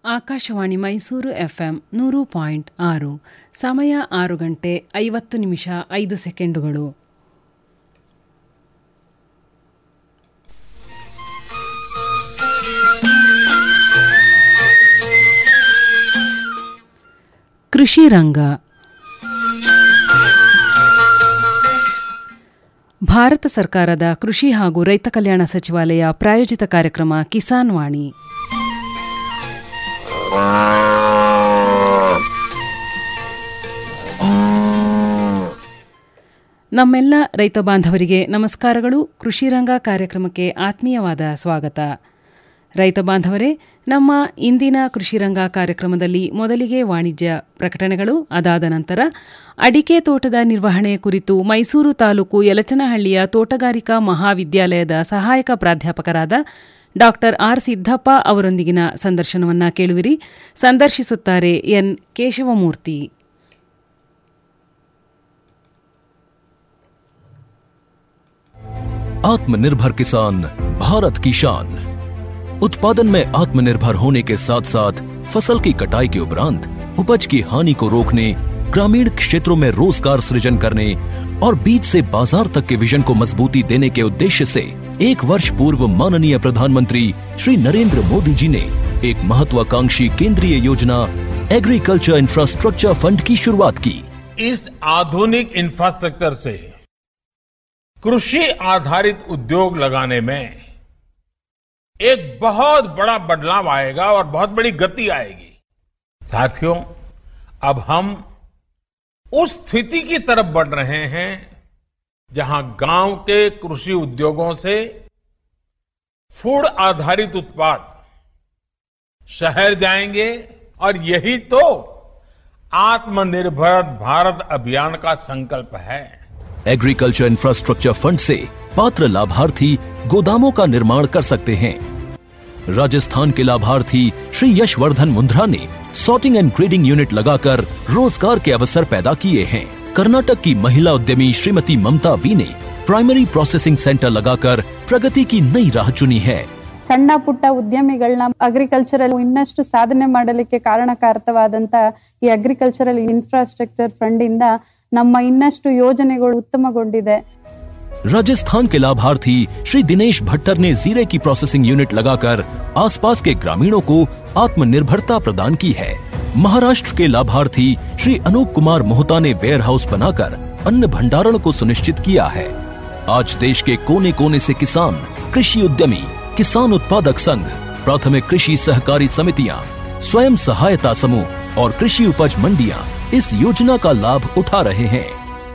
Akashvani Mysuru FM ನೂರು point ಆರು ಸಮಯ ಆರು ಗಂಟೆ ಐವತ್ತು ನಿಮಿಷ ಐದು ಸೆಕೆಂಡುಗಳು ಕೃಷಿ ರಂಗ ಭಾರತ ಸರ್ಕಾರದ ಕೃಷಿ ಹಾಗೂ ರೈತ ಕಲ್ಯಾಣ ಸಚಿವಾಲಯ ಪ್ರಾಯೋಜಿತ ಕಾರ್ಯಕ್ರಮ ಕಿಸಾನ್ ವಾಣಿ ನಮ್ಮೆಲ್ಲ ರೈತ ಬಾಂಧವರಿಗೆ ನಮಸ್ಕಾರಗಳು ಕೃಷಿ ರಂಗ ಕಾರ್ಯಕ್ರಮಕ್ಕೆ ಆತ್ಮೀಯವಾದ ಸ್ವಾಗತ ರೈತ ಬಾಂಧವರೇ ನಮ್ಮ ಇಂದಿನ ಕೃಷಿ ರಂಗ ಕಾರ್ಯಕ್ರಮದಲ್ಲಿ ಮೊದಲಿಗೆ ವಾಣಿಜ್ಯ ಪ್ರಕಟಣೆಗಳು ಅದಾದ ನಂತರ ಅಡಿಕೆ ತೋಟದ ನಿರ್ವಹಣೆ ಕುರಿತು ಮೈಸೂರು ತಾಲೂಕು ಯಲಚನಹಳ್ಳಿಯ ತೋಟಗಾರಿಕಾ ಮಹಾವಿದ್ಯಾಲಯದ ಸಹಾಯಕ ಪ್ರಾಧ್ಯಾಪಕರಾದ ಡಾ ಆರ್ ಸಿದ್ದಪ್ಪ ಅವರೊಂದಿಗಿನ ಸಂದರ್ಶನವನ್ನ ಕೇಳುವಿರಿ ಸಂದರ್ಶಿಸುತ್ತಾರೆ ಎನ್ ಕೇಶವಮೂರ್ತಿ आत्मनिर्भर किसान भारत की शान उत्पादन में आत्मनिर्भर होने के साथ साथ फसल की कटाई के उपरांत उपज की हानि को रोकने ग्रामीण क्षेत्रों में रोजगार सृजन करने और बीज से बाजार तक के विजन को मजबूती देने के उद्देश्य से एक वर्ष पूर्व माननीय प्रधानमंत्री श्री नरेंद्र मोदी जी ने एक महत्वाकांक्षी केंद्रीय योजना एग्रीकल्चर इंफ्रास्ट्रक्चर फंड की शुरुआत की इस आधुनिक इंफ्रास्ट्रक्चर से कृषि आधारित उद्योग लगाने में एक बहुत बड़ा बदलाव आएगा और बहुत बड़ी गति आएगी साथियों अब हम उस स्थिति की तरफ बढ़ रहे हैं जहां गांव के कृषि उद्योगों से फूड आधारित उत्पाद शहर जाएंगे और यही तो आत्मनिर्भर भारत अभियान का संकल्प है एग्रीकल्चर इंफ्रास्ट्रक्चर फंड से पात्र लाभार्थी गोदामों का निर्माण कर सकते हैं राजस्थान के लाभार्थी श्री यशवर्धन मुंद्रा ने सॉर्टिंग एंड ग्रेडिंग यूनिट लगाकर रोजगार के अवसर पैदा किए हैं कर्नाटक की महिला उद्यमी श्रीमती ममता वी ने प्राइमरी प्रोसेसिंग सेंटर लगाकर प्रगति की नई राह चुनी है ಸಣ್ಣ ಪುಟ್ಟ ಉದ್ಯಮಿಗಳನ್ನ ಅಗ್ರಿಕಲ್ಚರಲ್ ಇನ್ನಷ್ಟು ಸಾಧನೆ ಮಾಡಲಿಕ್ಕೆ ಕಾರಣಕಾರಕವಾದಂತ ಈ ಅಗ್ರಿಕಲ್ಚರಲ್ ಇನ್ಫ್ರಾಸ್ಟ್ರಕ್ಚರ್ ಫಂಡ್ ಇಂದ ನಮ್ಮ ಇನ್ನಷ್ಟು ಯೋಜನೆಗಳು ಉತ್ತಮಗೊಂಡಿದೆ राजस्थान के लाभार्थी श्री दिनेश भट्टर ने जीरे की प्रोसेसिंग यूनिट लगाकर आसपास के ग्रामीणों को आत्मनिर्भरता प्रदान की है महाराष्ट्र के लाभार्थी श्री अनूप कुमार मोहता ने वेयर हाउस बनाकर अन्न भंडारण को सुनिश्चित किया है आज देश के कोने कोने से किसान कृषि उद्यमी किसान उत्पादक संघ प्राथमिक कृषि सहकारी समितियां स्वयं सहायता समूह और कृषि उपज मंडियां इस योजना का लाभ उठा रहे हैं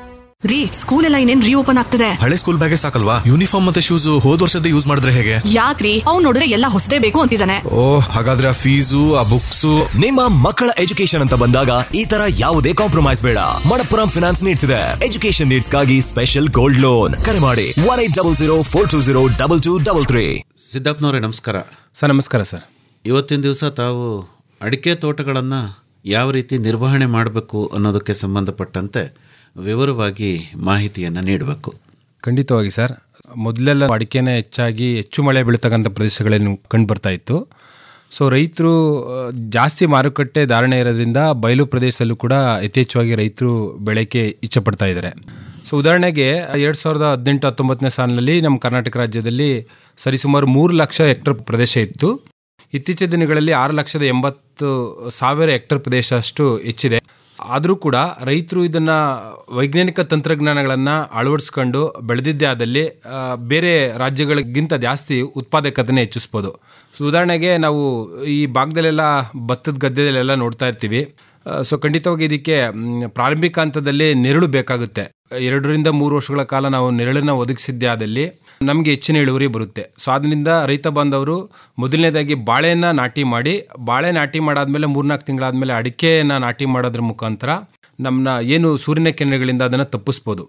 ರೀ ಸ್ಕೂಲ್ ಎಲ್ಲ ಇನ್ನೇನ್ ರೀಓಪನ್ ಆಗ್ತದೆ ಹಳೆ ಸ್ಕೂಲ್ ಬ್ಯಾಗೇ ಸಾಕಲ್ವಾ ಯೂನಿಫಾರ್ಮ್ ಮತ್ತೆ ಶೂಸ್ ಹೋದ್ ವರ್ಷದ ಯೂಸ್ ಮಾಡಿದ್ರೆ ಹೇಗೆ ಯಾಕ್ರಿ ಅವ್ನ್ ನೋಡಿದ್ರೆ ಎಲ್ಲ ಹೊಸದೇ ಬೇಕು ಅಂತಿದ್ದಾನೆ ಓ ಹಾಗಾದ್ರೆ ಆ ಫೀಸು ಆ ಬುಕ್ಸ್ ನಿಮ್ಮ ಮಕ್ಕಳ ಎಜುಕೇಶನ್ ಅಂತ ಬಂದಾಗ ಈ ತರ ಯಾವುದೇ ಕಾಂಪ್ರಮೈಸ್ ಬೇಡ ಮಣಪ್ಪುರಂ ಫಿನಾನ್ಸ್ ನೀಡ್ಸ್ ಇದೆ ಎಜುಕೇಶನ್ ನೀಡ್ಸ್ ಗಾಗಿ ಸ್ಪೆಷಲ್ ಗೋಲ್ಡ್ ಲೋನ್ ಕರೆ ಮಾಡಿ one eight double zero four two zero double two double three ಸಿದ್ದಪ್ಪನವರೇ ನಮಸ್ಕಾರ ಸರ್ ನಮಸ್ಕಾರ ಸರ್ ಇವತ್ತಿನ ದಿವಸ ತಾವು ಅಡಿಕೆ ತೋಟಗಳನ್ನು ಯಾವ ರೀತಿ ನಿರ್ವಹಣೆ ಮಾಡಬೇಕು ಅನ್ನೋದಕ್ಕೆ ಸಂಬಂಧಪಟ್ಟಂತೆ ವಿವರವಾಗಿ ಮಾಹಿತಿಯನ್ನು ನೀಡಬೇಕು ಖಂಡಿತವಾಗಿ ಸರ್ ಮೊದಲೆಲ್ಲ ಅಡಿಕೆನೇ ಹೆಚ್ಚಾಗಿ ಹೆಚ್ಚು ಮಳೆ ಬೀಳ್ತಕ್ಕಂಥ ಪ್ರದೇಶಗಳಲ್ಲಿ ಕಂಡು ಬರ್ತಾ ಇತ್ತು ಸೊ ರೈತರು ಆ, ಜಾಸ್ತಿ ಮಾರುಕಟ್ಟೆ ಧಾರಣೆ ಇರೋದ್ರಿಂದ ಬಯಲು ಪ್ರದೇಶದಲ್ಲೂ ಕೂಡ ಯಥೇಚ್ಛವಾಗಿ ರೈತರು ಬೆಳೆಗೆ ಇಚ್ಛಪಡ್ತಾ ಇದ್ದಾರೆ ಸೊ ಉದಾಹರಣೆಗೆ ಎರಡು ಸಾವಿರದ ಹದಿನೆಂಟು ಹತ್ತೊಂಬತ್ತನೇ ಸಾಲಿನಲ್ಲಿ ನಮ್ಮ ಕರ್ನಾಟಕ ರಾಜ್ಯದಲ್ಲಿ ಸರಿಸುಮಾರು ಮೂರು ಲಕ್ಷ ಹೆಕ್ಟರ್ ಪ್ರದೇಶ ಇತ್ತು ಇತ್ತೀಚಿನ ದಿನಗಳಲ್ಲಿ ಆರು ಲಕ್ಷದ ಎಂಬತ್ತು ಸಾವಿರ ಹೆಕ್ಟರ್ ಪ್ರದೇಶ ಅಷ್ಟು ಹೆಚ್ಚಿದೆ ಆದರೂ ಕೂಡ ರೈತರು ಇದನ್ನ ವೈಜ್ಞಾನಿಕ ತಂತ್ರಜ್ಞಾನಗಳನ್ನು ಅಳವಡಿಸ್ಕೊಂಡು ಬೆಳೆದಿದ್ದೇ ಆದಲ್ಲಿ ಆ, ಬೇರೆ ರಾಜ್ಯಗಳಿಗಿಂತ ಜಾಸ್ತಿ ಉತ್ಪಾದಕತೆನೇ ಹೆಚ್ಚಿಸ್ಬೋದು ಸೊ ಉದಾಹರಣೆಗೆ ನಾವು ಈ ಭಾಗದಲ್ಲೆಲ್ಲ ಭತ್ತದ ಗದ್ದೆದಲ್ಲೆಲ್ಲ ನೋಡ್ತಾ ಇರ್ತೀವಿ ಸೊ ಖಂಡಿತವಾಗಿ ಇದಕ್ಕೆ ಮ್, ಪ್ರಾರಂಭಿಕ ಹಂತದಲ್ಲಿ ನೆರಳು ಬೇಕಾಗುತ್ತೆ ಎರಡರಿಂದ ಮೂರು ವರ್ಷಗಳ ಕಾಲ ನಾವು ನೆರಳನ್ನ ಒದಗಿಸಿದ್ದೇ ಆದಲ್ಲಿ ನಮಗೆ ಹೆಚ್ಚಿನ ಇಳುವರಿ ಬರುತ್ತೆ ಸೊ ಅದರಿಂದ ರೈತ ಬಾಂಧವರು ಮೊದಲನೇದಾಗಿ ಬಾಳೆನ ನಾಟಿ ಮಾಡಿ ಬಾಳೆ ನಾಟಿ ಮಾಡಾದ್ಮೇಲೆ ಮೂರ್ನಾಲ್ಕು ತಿಂಗಳಾದ್ಮೇಲೆ ಅಡಿಕೆನ ನಾಟಿ ಮಾಡೋದ್ರ ಮುಖಾಂತರ ನಮ್ಮನ್ನ ಏನು ಸೂರ್ಯನ ಕಿರಣಗಳಿಂದ ಅದನ್ನು ತಪ್ಪಿಸ್ಬೋದು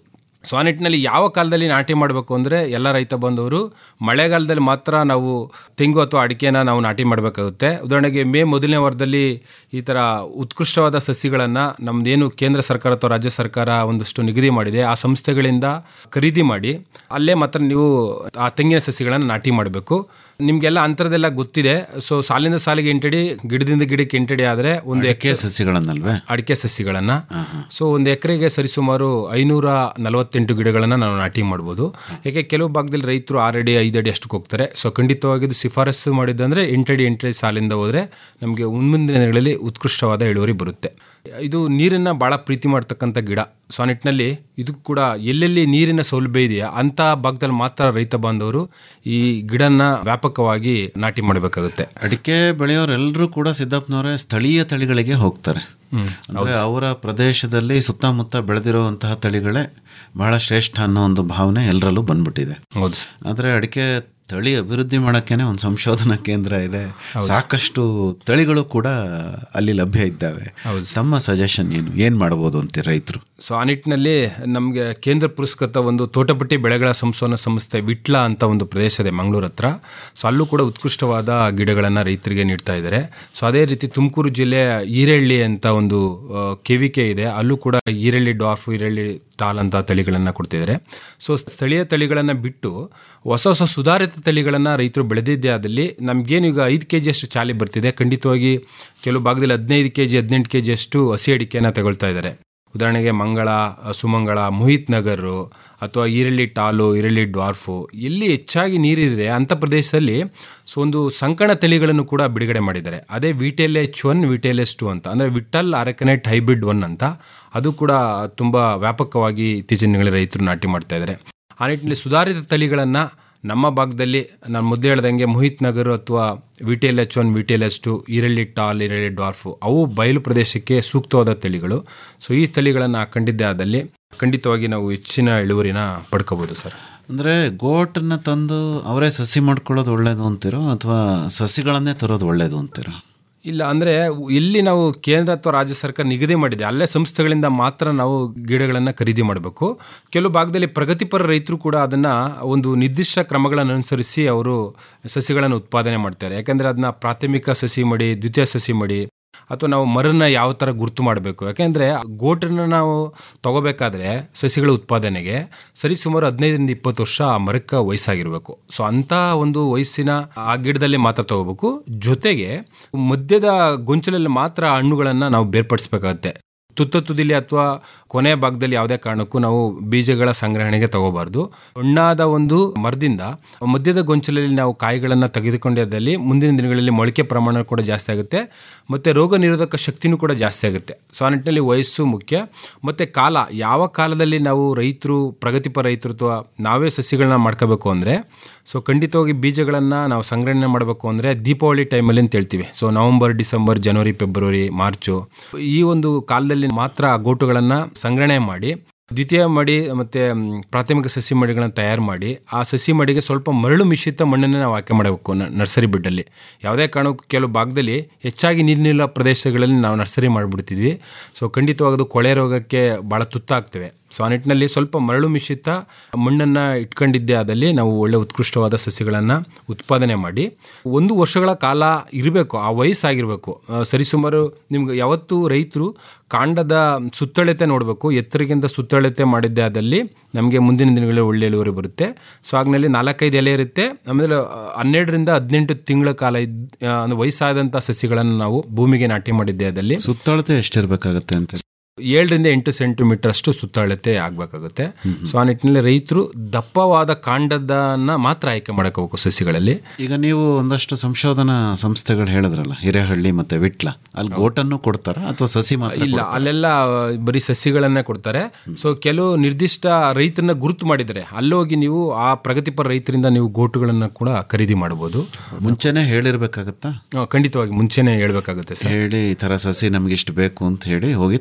ಸೊ ಆ ನಿಟ್ಟಿನಲ್ಲಿ ಯಾವ ಕಾಲದಲ್ಲಿ ನಾಟಿ ಮಾಡಬೇಕು ಅಂದರೆ ಎಲ್ಲ ರೈತ ಬಂದವರು ಮಳೆಗಾಲದಲ್ಲಿ ಮಾತ್ರ ನಾವು ತೆಂಗು ಅಥವಾ ಅಡಿಕೆನ ನಾವು ನಾಟಿ ಮಾಡಬೇಕಾಗುತ್ತೆ ಉದಾಹರಣೆಗೆ ಮೇ ಮೊದಲನೇ ವಾರದಲ್ಲಿ ಈ ಥರ ಉತ್ಕೃಷ್ಟವಾದ ಸಸಿಗಳನ್ನು ನಮ್ಮದೇನು ಕೇಂದ್ರ ಸರ್ಕಾರ ಅಥವಾ ರಾಜ್ಯ ಸರ್ಕಾರ ಒಂದಷ್ಟು ನಿಗದಿ ಮಾಡಿದೆ ಆ ಸಂಸ್ಥೆಗಳಿಂದ ಖರೀದಿ ಮಾಡಿ ಅಲ್ಲೇ ಮಾತ್ರ ನೀವು ಆ ತೆಂಗಿನ ಸಸಿಗಳನ್ನು ನಾಟಿ ಮಾಡಬೇಕು ನಿಮಗೆಲ್ಲ ಅಂತರದೆಲ್ಲ ಗೊತ್ತಿದೆ ಸೊ ಸಾಲಿಂದ ಸಾಲಿಗೆ ಎಂಟಡಿ ಗಿಡದಿಂದ ಗಿಡಕ್ಕೆ ಎಂಟಡಿ ಆದರೆ ಒಂದು ಅಡಿಕೆ ಸಸಿಗಳನ್ನಲ್ವೇ ಅಡಿಕೆ ಸಸಿಗಳನ್ನು ಸೊ ಒಂದು ಎಕರೆಗೆ ಸರಿಸುಮಾರು ಐನೂರ ನಲವತ್ತೆಂಟು ಗಿಡಗಳನ್ನು ನಾವು ನಾಟಿ ಮಾಡ್ಬೋದು ಯಾಕೆ ಕೆಲವು ಭಾಗದಲ್ಲಿ ರೈತರು ಆರಡಿ ಐದು ಅಡಿ ಅಷ್ಟಕ್ಕೆ ಹೋಗ್ತಾರೆ ಸೊ ಖಂಡಿತವಾಗಿ ಇದು ಶಿಫಾರಸು ಮಾಡಿದ್ದಂದ್ರೆ ಎಂಟಡಿ ಎಂಟಡಿ ಸಾಲಿಂದ ಹೋದರೆ ನಮಗೆ ಮುಂದಿನ ದಿನಗಳಲ್ಲಿ ಉತ್ಕೃಷ್ಟವಾದ ಇಳುವರಿ ಬರುತ್ತೆ ಇದು ನೀರನ್ನು ಭಾಳ ಪ್ರೀತಿ ಮಾಡ್ತಕ್ಕಂಥ ಗಿಡ ಸೊ ಆ ನಿಟ್ಟಿನಲ್ಲಿ ಇದು ಕೂಡ ಎಲ್ಲೆಲ್ಲಿ ನೀರಿನ ಸೌಲಭ್ಯ ಇದೆಯಾ ಅಂಥ ಭಾಗದಲ್ಲಿ ಮಾತ್ರ ರೈತ ಬಾಂಧವರು ಈ ಗಿಡನ ವ್ಯಾಪಕವಾಗಿ ನಾಟಿ ಮಾಡಬೇಕಾಗುತ್ತೆ ಅಡಿಕೆ ಬೆಳೆಯೋರೆಲ್ಲರೂ ಕೂಡ ಸಿದ್ದಪ್ಪನವರೇ ಸ್ಥಳೀಯ ತಳಿಗಳಿಗೆ ಹೋಗ್ತಾರೆ ಅಂದ್ರೆ ಅವರ ಪ್ರದೇಶದಲ್ಲಿ ಸುತ್ತಮುತ್ತ ಬೆಳೆದಿರುವಂತಹ ತಳಿಗಳೇ ಬಹಳ ಶ್ರೇಷ್ಠ ಅನ್ನೋ ಒಂದು ಭಾವನೆ ಎಲ್ಲರಲ್ಲೂ ಬಂದ್ಬಿಟ್ಟಿದೆ ಹೌದು ಆದರೆ ಅಡಿಕೆ ತಳಿ ಅಭಿವೃದ್ಧಿ ಮಾಡೋಕ್ಕೇನೆ ಒಂದು ಸಂಶೋಧನಾ ಕೇಂದ್ರ ಇದೆ ಸಾಕಷ್ಟು ತಳಿಗಳು ಕೂಡ ಅಲ್ಲಿ ಲಭ್ಯ ಇದ್ದಾವೆ ತಮ್ಮ ಸಜೆಷನ್ ಏನು ಏನು ಮಾಡ್ಬೋದು ಅಂತ ರೈತರು ಸೊ ಆ ನಿಟ್ಟಿನಲ್ಲಿ ನಮಗೆ ಕೇಂದ್ರ ಪುರಸ್ಕೃತ ಒಂದು ತೋಟಪಟ್ಟಿ ಬೆಳೆಗಳ ಸಂಶೋಧನಾ ಸಂಸ್ಥೆ ವಿಟ್ಲ ಅಂತ ಒಂದು ಪ್ರದೇಶ ಇದೆ ಮಂಗಳೂರು ಹತ್ರ ಸೊ ಅಲ್ಲೂ ಕೂಡ ಉತ್ಕೃಷ್ಟವಾದ ಗಿಡಗಳನ್ನು ರೈತರಿಗೆ ನೀಡ್ತಾ ಇದ್ದಾರೆ ಸೊ ಅದೇ ರೀತಿ ತುಮಕೂರು ಜಿಲ್ಲೆಯ ಈರಳ್ಳಿ ಅಂತ ಒಂದು ಕೆವಿಕೆ ಇದೆ ಅಲ್ಲೂ ಕೂಡ ಈರಳ್ಳಿ ಡಾಫ್ ಈರಳ್ಳಿ ಟಾಲ್ ಅಂತ ತಳಿಗಳನ್ನು ಕೊಡ್ತಿದ್ದಾರೆ ಸೊ ಸ್ಥಳೀಯ ತಳಿಗಳನ್ನು ಬಿಟ್ಟು ಹೊಸ ಹೊಸ ಸುಧಾರಿತ ತಳಿಗಳನ್ನು ರೈತರು ಬೆಳೆದಿದ್ದೇ ಆದಲ್ಲಿ ನಮಗೇನು ಈಗ ಐದು ಕೆ ಜಿಯಷ್ಟು ಚಾಲಿ ಬರ್ತಿದೆ ಖಂಡಿತವಾಗಿ ಕೆಲವು ಭಾಗದಲ್ಲಿ ಹದಿನೈದು ಕೆ ಜಿ ಹದಿನೆಂಟು ಕೆ ಜಿಯಷ್ಟು ಹಸಿ ಅಡಿಕೆಯನ್ನು ತಗೊಳ್ತಾ ಇದ್ದಾರೆ ಉದಾಹರಣೆಗೆ ಮಂಗಳ ಸುಮಂಗಳ ಮೋಹಿತ್ ನಗರು ಅಥವಾ ಈರಳ್ಳಿ ಟಾಲು ಈರಳ್ಳಿ ಡ್ವಾರ್ಫು ಎಲ್ಲಿ ಹೆಚ್ಚಾಗಿ ನೀರಿದೆ ಅಂಥ ಪ್ರದೇಶದಲ್ಲಿ ಸೊ ಒಂದು ಸಂಕಣ ತಳಿಗಳನ್ನು ಕೂಡ ಬಿಡುಗಡೆ ಮಾಡಿದ್ದಾರೆ ಅದೇ Vittal H one Vittal S two ಅಂತ ಅಂದರೆ ವಿಟಲ್ ಅರೆಕನೆಟ್ ಹೈಬ್ರಿಡ್ ಒನ್ ಅಂತ ಅದು ಕೂಡ ತುಂಬ ವ್ಯಾಪಕವಾಗಿ ಇತ್ತೀಚಿನ ದಿನಗಳಲ್ಲಿ ರೈತರು ನಾಟಿ ಮಾಡ್ತಾ ಇದ್ದಾರೆ ಆ ನಿಟ್ಟಿನಲ್ಲಿ ಸುಧಾರಿತ ತಳಿಗಳನ್ನು ನಮ್ಮ ಭಾಗದಲ್ಲಿ ನಾನು ಮೊದಲು ಹೇಳ್ದಂಗೆ ಮೋಹಿತ್ ನಗರ್ ಅಥವಾ V T L H one V T L S two ಈರಳ್ಳಿ ಟಾಲ್ ಈರಳ್ಳಿ ಡಾರ್ಫು ಅವು ಬಯಲು ಪ್ರದೇಶಕ್ಕೆ ಸೂಕ್ತವಾದ ತಳಿಗಳು ಸೊ ಈ ತಳಿಗಳನ್ನು ಹಾಕೊಂಡಿದ್ದೇ ಆದಲ್ಲಿ ಖಂಡಿತವಾಗಿ ನಾವು ಹೆಚ್ಚಿನ ಇಳುವರಿನ ಪಡ್ಕೋಬೋದು ಸರ್ ಅಂದರೆ ಗೋಟನ್ನ ತಂದು ಅವರೇ ಸಸಿ ಮಾಡ್ಕೊಳ್ಳೋದು ಒಳ್ಳೇದು ಅಂತೀರೋ ಅಥವಾ ಸಸಿಗಳನ್ನೇ ತರೋದು ಒಳ್ಳೇದು ಅಂತೀರೋ ಇಲ್ಲ ಅಂದರೆ ಇಲ್ಲಿ ನಾವು ಕೇಂದ್ರ ಅಥವಾ ರಾಜ್ಯ ಸರ್ಕಾರ ನಿಗದಿ ಮಾಡಿದೆ ಅಲ್ಲೇ ಸಂಸ್ಥೆಗಳಿಂದ ಮಾತ್ರ ನಾವು ಗಿಡಗಳನ್ನು ಖರೀದಿ ಮಾಡಬೇಕು ಕೆಲವು ಭಾಗದಲ್ಲಿ ಪ್ರಗತಿಪರ ರೈತರು ಕೂಡ ಅದನ್ನು ಒಂದು ನಿರ್ದಿಷ್ಟ ಕ್ರಮಗಳನ್ನು ಅನುಸರಿಸಿ ಅವರು ಸಸಿಗಳನ್ನು ಉತ್ಪಾದನೆ ಮಾಡ್ತಾರೆ ಯಾಕೆಂದರೆ ಅದನ್ನ ಪ್ರಾಥಮಿಕ ಸಸಿ ಮಡಿ ದ್ವಿತೀಯ ಸಸಿ ಮಡಿ ಅಥವಾ ನಾವು ಮರನ್ನ ಯಾವ ಥರ ಗುರುತು ಮಾಡಬೇಕು ಯಾಕೆಂದರೆ ಗೋಟನ್ನು ನಾವು ತಗೋಬೇಕಾದ್ರೆ ಸಸಿಗಳ ಉತ್ಪಾದನೆಗೆ ಸರಿ ಸುಮಾರು ಹದಿನೈದರಿಂದ ಇಪ್ಪತ್ತು ವರ್ಷ ಆ ಮರಕ್ಕೆ ವಯಸ್ಸಾಗಿರಬೇಕು ಸೊ ಅಂಥ ಒಂದು ವಯಸ್ಸಿನ ಆ ಗಿಡದಲ್ಲಿ ಮಾತ್ರ ತಗೋಬೇಕು ಜೊತೆಗೆ ಮಧ್ಯದ ಗೊಂಚಲಲ್ಲಿ ಮಾತ್ರ ಹಣ್ಣುಗಳನ್ನು ನಾವು ಬೇರ್ಪಡಿಸ್ಬೇಕಾಗತ್ತೆ ತುತ್ತ ತುದಿಲಿ ಅಥವಾ ಕೊನೆ ಭಾಗದಲ್ಲಿ ಯಾವುದೇ ಕಾರಣಕ್ಕೂ ನಾವು ಬೀಜಗಳ ಸಂಗ್ರಹಣೆಗೆ ತಗೋಬಾರ್ದು ಹಣ್ಣಾದ ಒಂದು ಮರದಿಂದ ಮಧ್ಯದ ಗೊಂಚಲಲ್ಲಿ ನಾವು ಕಾಯಿಗಳನ್ನು ತೆಗೆದುಕೊಂಡದಲ್ಲಿ ಮುಂದಿನ ದಿನಗಳಲ್ಲಿ ಮೊಳಕೆ ಪ್ರಮಾಣ ಕೂಡ ಜಾಸ್ತಿ ಆಗುತ್ತೆ ಮತ್ತು ರೋಗ ನಿರೋಧಕ ಶಕ್ತಿನೂ ಕೂಡ ಜಾಸ್ತಿ ಆಗುತ್ತೆ ಸೊ ಆ ನಿಟ್ಟಿನಲ್ಲಿ ವಯಸ್ಸು ಮುಖ್ಯ ಮತ್ತು ಕಾಲ ಯಾವ ಕಾಲದಲ್ಲಿ ನಾವು ರೈತರು ಪ್ರಗತಿಪರ ರೈತರು ಅಥವಾ ನಾವೇ ಸಸಿಗಳನ್ನ ಮಾಡ್ಕೋಬೇಕು ಅಂದರೆ ಸೊ ಖಂಡಿತವಾಗಿ ಬೀಜಗಳನ್ನು ನಾವು ಸಂಗ್ರಹಣೆ ಮಾಡಬೇಕು ಅಂದರೆ ದೀಪಾವಳಿ ಟೈಮಲ್ಲಿ ಅಂತ ಹೇಳ್ತೀವಿ so November December January February March ಈ ಒಂದು ಕಾಲದಲ್ಲಿ ಮಾತ್ರ ಆ ಗೋಟುಗಳನ್ನು ಸಂಗ್ರಹಣೆ ಮಾಡಿ ದ್ವಿತೀಯ ಮಡಿ ಮತ್ತು ಪ್ರಾಥಮಿಕ ಸಸಿ ಮಡಿಗಳನ್ನು ತಯಾರು ಮಾಡಿ ಆ ಸಸಿ ಮಡಿಗೆ ಸ್ವಲ್ಪ ಮರಳು ಮಿಶ್ರಿತ ಮಣ್ಣನ್ನು ನಾವು ಆಯ್ಕೆ ಮಾಡಬೇಕು ನರ್ಸರಿ ಬೆಡ್ಡಲ್ಲಿ ಯಾವುದೇ ಕಾರಣಕ್ಕೂ ಕೆಲವು ಭಾಗದಲ್ಲಿ ಹೆಚ್ಚಾಗಿ ನೀರಿನಿಲ್ಲ ಪ್ರದೇಶಗಳಲ್ಲಿ ನಾವು ನರ್ಸರಿ ಮಾಡಿಬಿಡ್ತಿದ್ವಿ ಸೊ ಖಂಡಿತವಾಗಿ ಅದು ಕೊಳೆ ರೋಗಕ್ಕೆ ಭಾಳ ತುತ್ತಾಗ್ತವೆ ಸೊ ಆ ನಿಟ್ಟಿನಲ್ಲಿ ಸ್ವಲ್ಪ ಮರಳು ಮಿಶ್ರಿತ ಮಣ್ಣನ್ನು ಇಟ್ಕೊಂಡಿದ್ದೇ ಆದಲ್ಲಿ ನಾವು ಒಳ್ಳೆ ಉತ್ಕೃಷ್ಟವಾದ ಸಸಿಗಳನ್ನು ಉತ್ಪಾದನೆ ಮಾಡಿ ಒಂದು ವರ್ಷಗಳ ಕಾಲ ಇರಬೇಕು ಆ ವಯಸ್ಸಾಗಿರಬೇಕು ಸರಿಸುಮಾರು ನಿಮ್ಗೆ ಯಾವತ್ತೂ ರೈತರು ಕಾಂಡದ ಸುತ್ತಳತೆ ನೋಡಬೇಕು ಎತ್ತರಗಿಂತ ಸುತ್ತಳತೆ ಮಾಡಿದ್ದೇ ಆದಲ್ಲಿ ನಮಗೆ ಮುಂದಿನ ದಿನಗಳಲ್ಲಿ ಒಳ್ಳೆ ಇಳುವರಿ ಬರುತ್ತೆ ಸೊ ಆಗ್ನಲ್ಲಿ ನಾಲ್ಕೈದು ಎಲೆ ಇರುತ್ತೆ ಆಮೇಲೆ ಹನ್ನೆರಡರಿಂದ ಹದಿನೆಂಟು ತಿಂಗಳ ಕಾಲ ಇದ್ ಅಂದ್ರೆ ವಯಸ್ಸಾದಂಥ ಸಸಿಗಳನ್ನು ನಾವು ಭೂಮಿಗೆ ನಾಟಿ ಮಾಡಿದ್ದೇ ಆದಲ್ಲಿ ಸುತ್ತಳತೆ ಎಷ್ಟಿರಬೇಕಾಗತ್ತೆ ಅಂತ ಏಳರಿಂದ ಎಂಟು ಸೆಂಟಿಮೀಟರ್ ಅಷ್ಟು ಸುತ್ತಳತೆ ಆಗಬೇಕಾಗುತ್ತೆ ಸೊ ಆ ನಿಟ್ಟಿನಲ್ಲಿ ರೈತರು ದಪ್ಪವಾದ ಕಾಂಡದನ್ನ ಮಾತ್ರ ಆಯ್ಕೆ ಮಾಡಕೋಬೇಕು ಸಸಿಗಳಲ್ಲಿ ಈಗ ನೀವು ಒಂದಷ್ಟು ಸಂಶೋಧನಾ ಸಂಸ್ಥೆಗಳು ಹೇಳಿದ್ರಲ್ಲ ಹಿರೇಹಳ್ಳಿ ಮತ್ತೆ ವಿಟ್ಲ ಅಲ್ಲಿ ಗೋಟನ್ನು ಕೊಡ್ತಾರ ಅಥವಾ ಸಸಿ ಮಾತ್ರ ಇಲ್ಲ ಅಲ್ಲೆಲ್ಲ ಬರೀ ಸಸಿಗಳನ್ನೇ ಕೊಡ್ತಾರೆ ಸೊ ಕೆಲವು ನಿರ್ದಿಷ್ಟ ರೈತರನ್ನ ಗುರುತು ಮಾಡಿದ್ದಾರೆ ಅಲ್ಲೋಗಿ ನೀವು ಆ ಪ್ರಗತಿಪರ ರೈತರಿಂದ ನೀವು ಗೋಟುಗಳನ್ನು ಕೂಡ ಖರೀದಿ ಮಾಡಬಹುದು ಮುಂಚೆನೆ ಹೇಳಿರ್ಬೇಕಾಗತ್ತಾ ಖಂಡಿತವಾಗಿ ಮುಂಚೆನೆ ಹೇಳ್ಬೇಕಾಗುತ್ತೆ ಸರ್ ಹೇಳಿ ಈ ತರ ಸಸಿ ನಮ್ಗೆ ಇಷ್ಟು ಬೇಕು ಅಂತ ಹೇಳಿ ಹೋಗಿ ತಗೊಂಡ್ಬರ್ಬೇಕು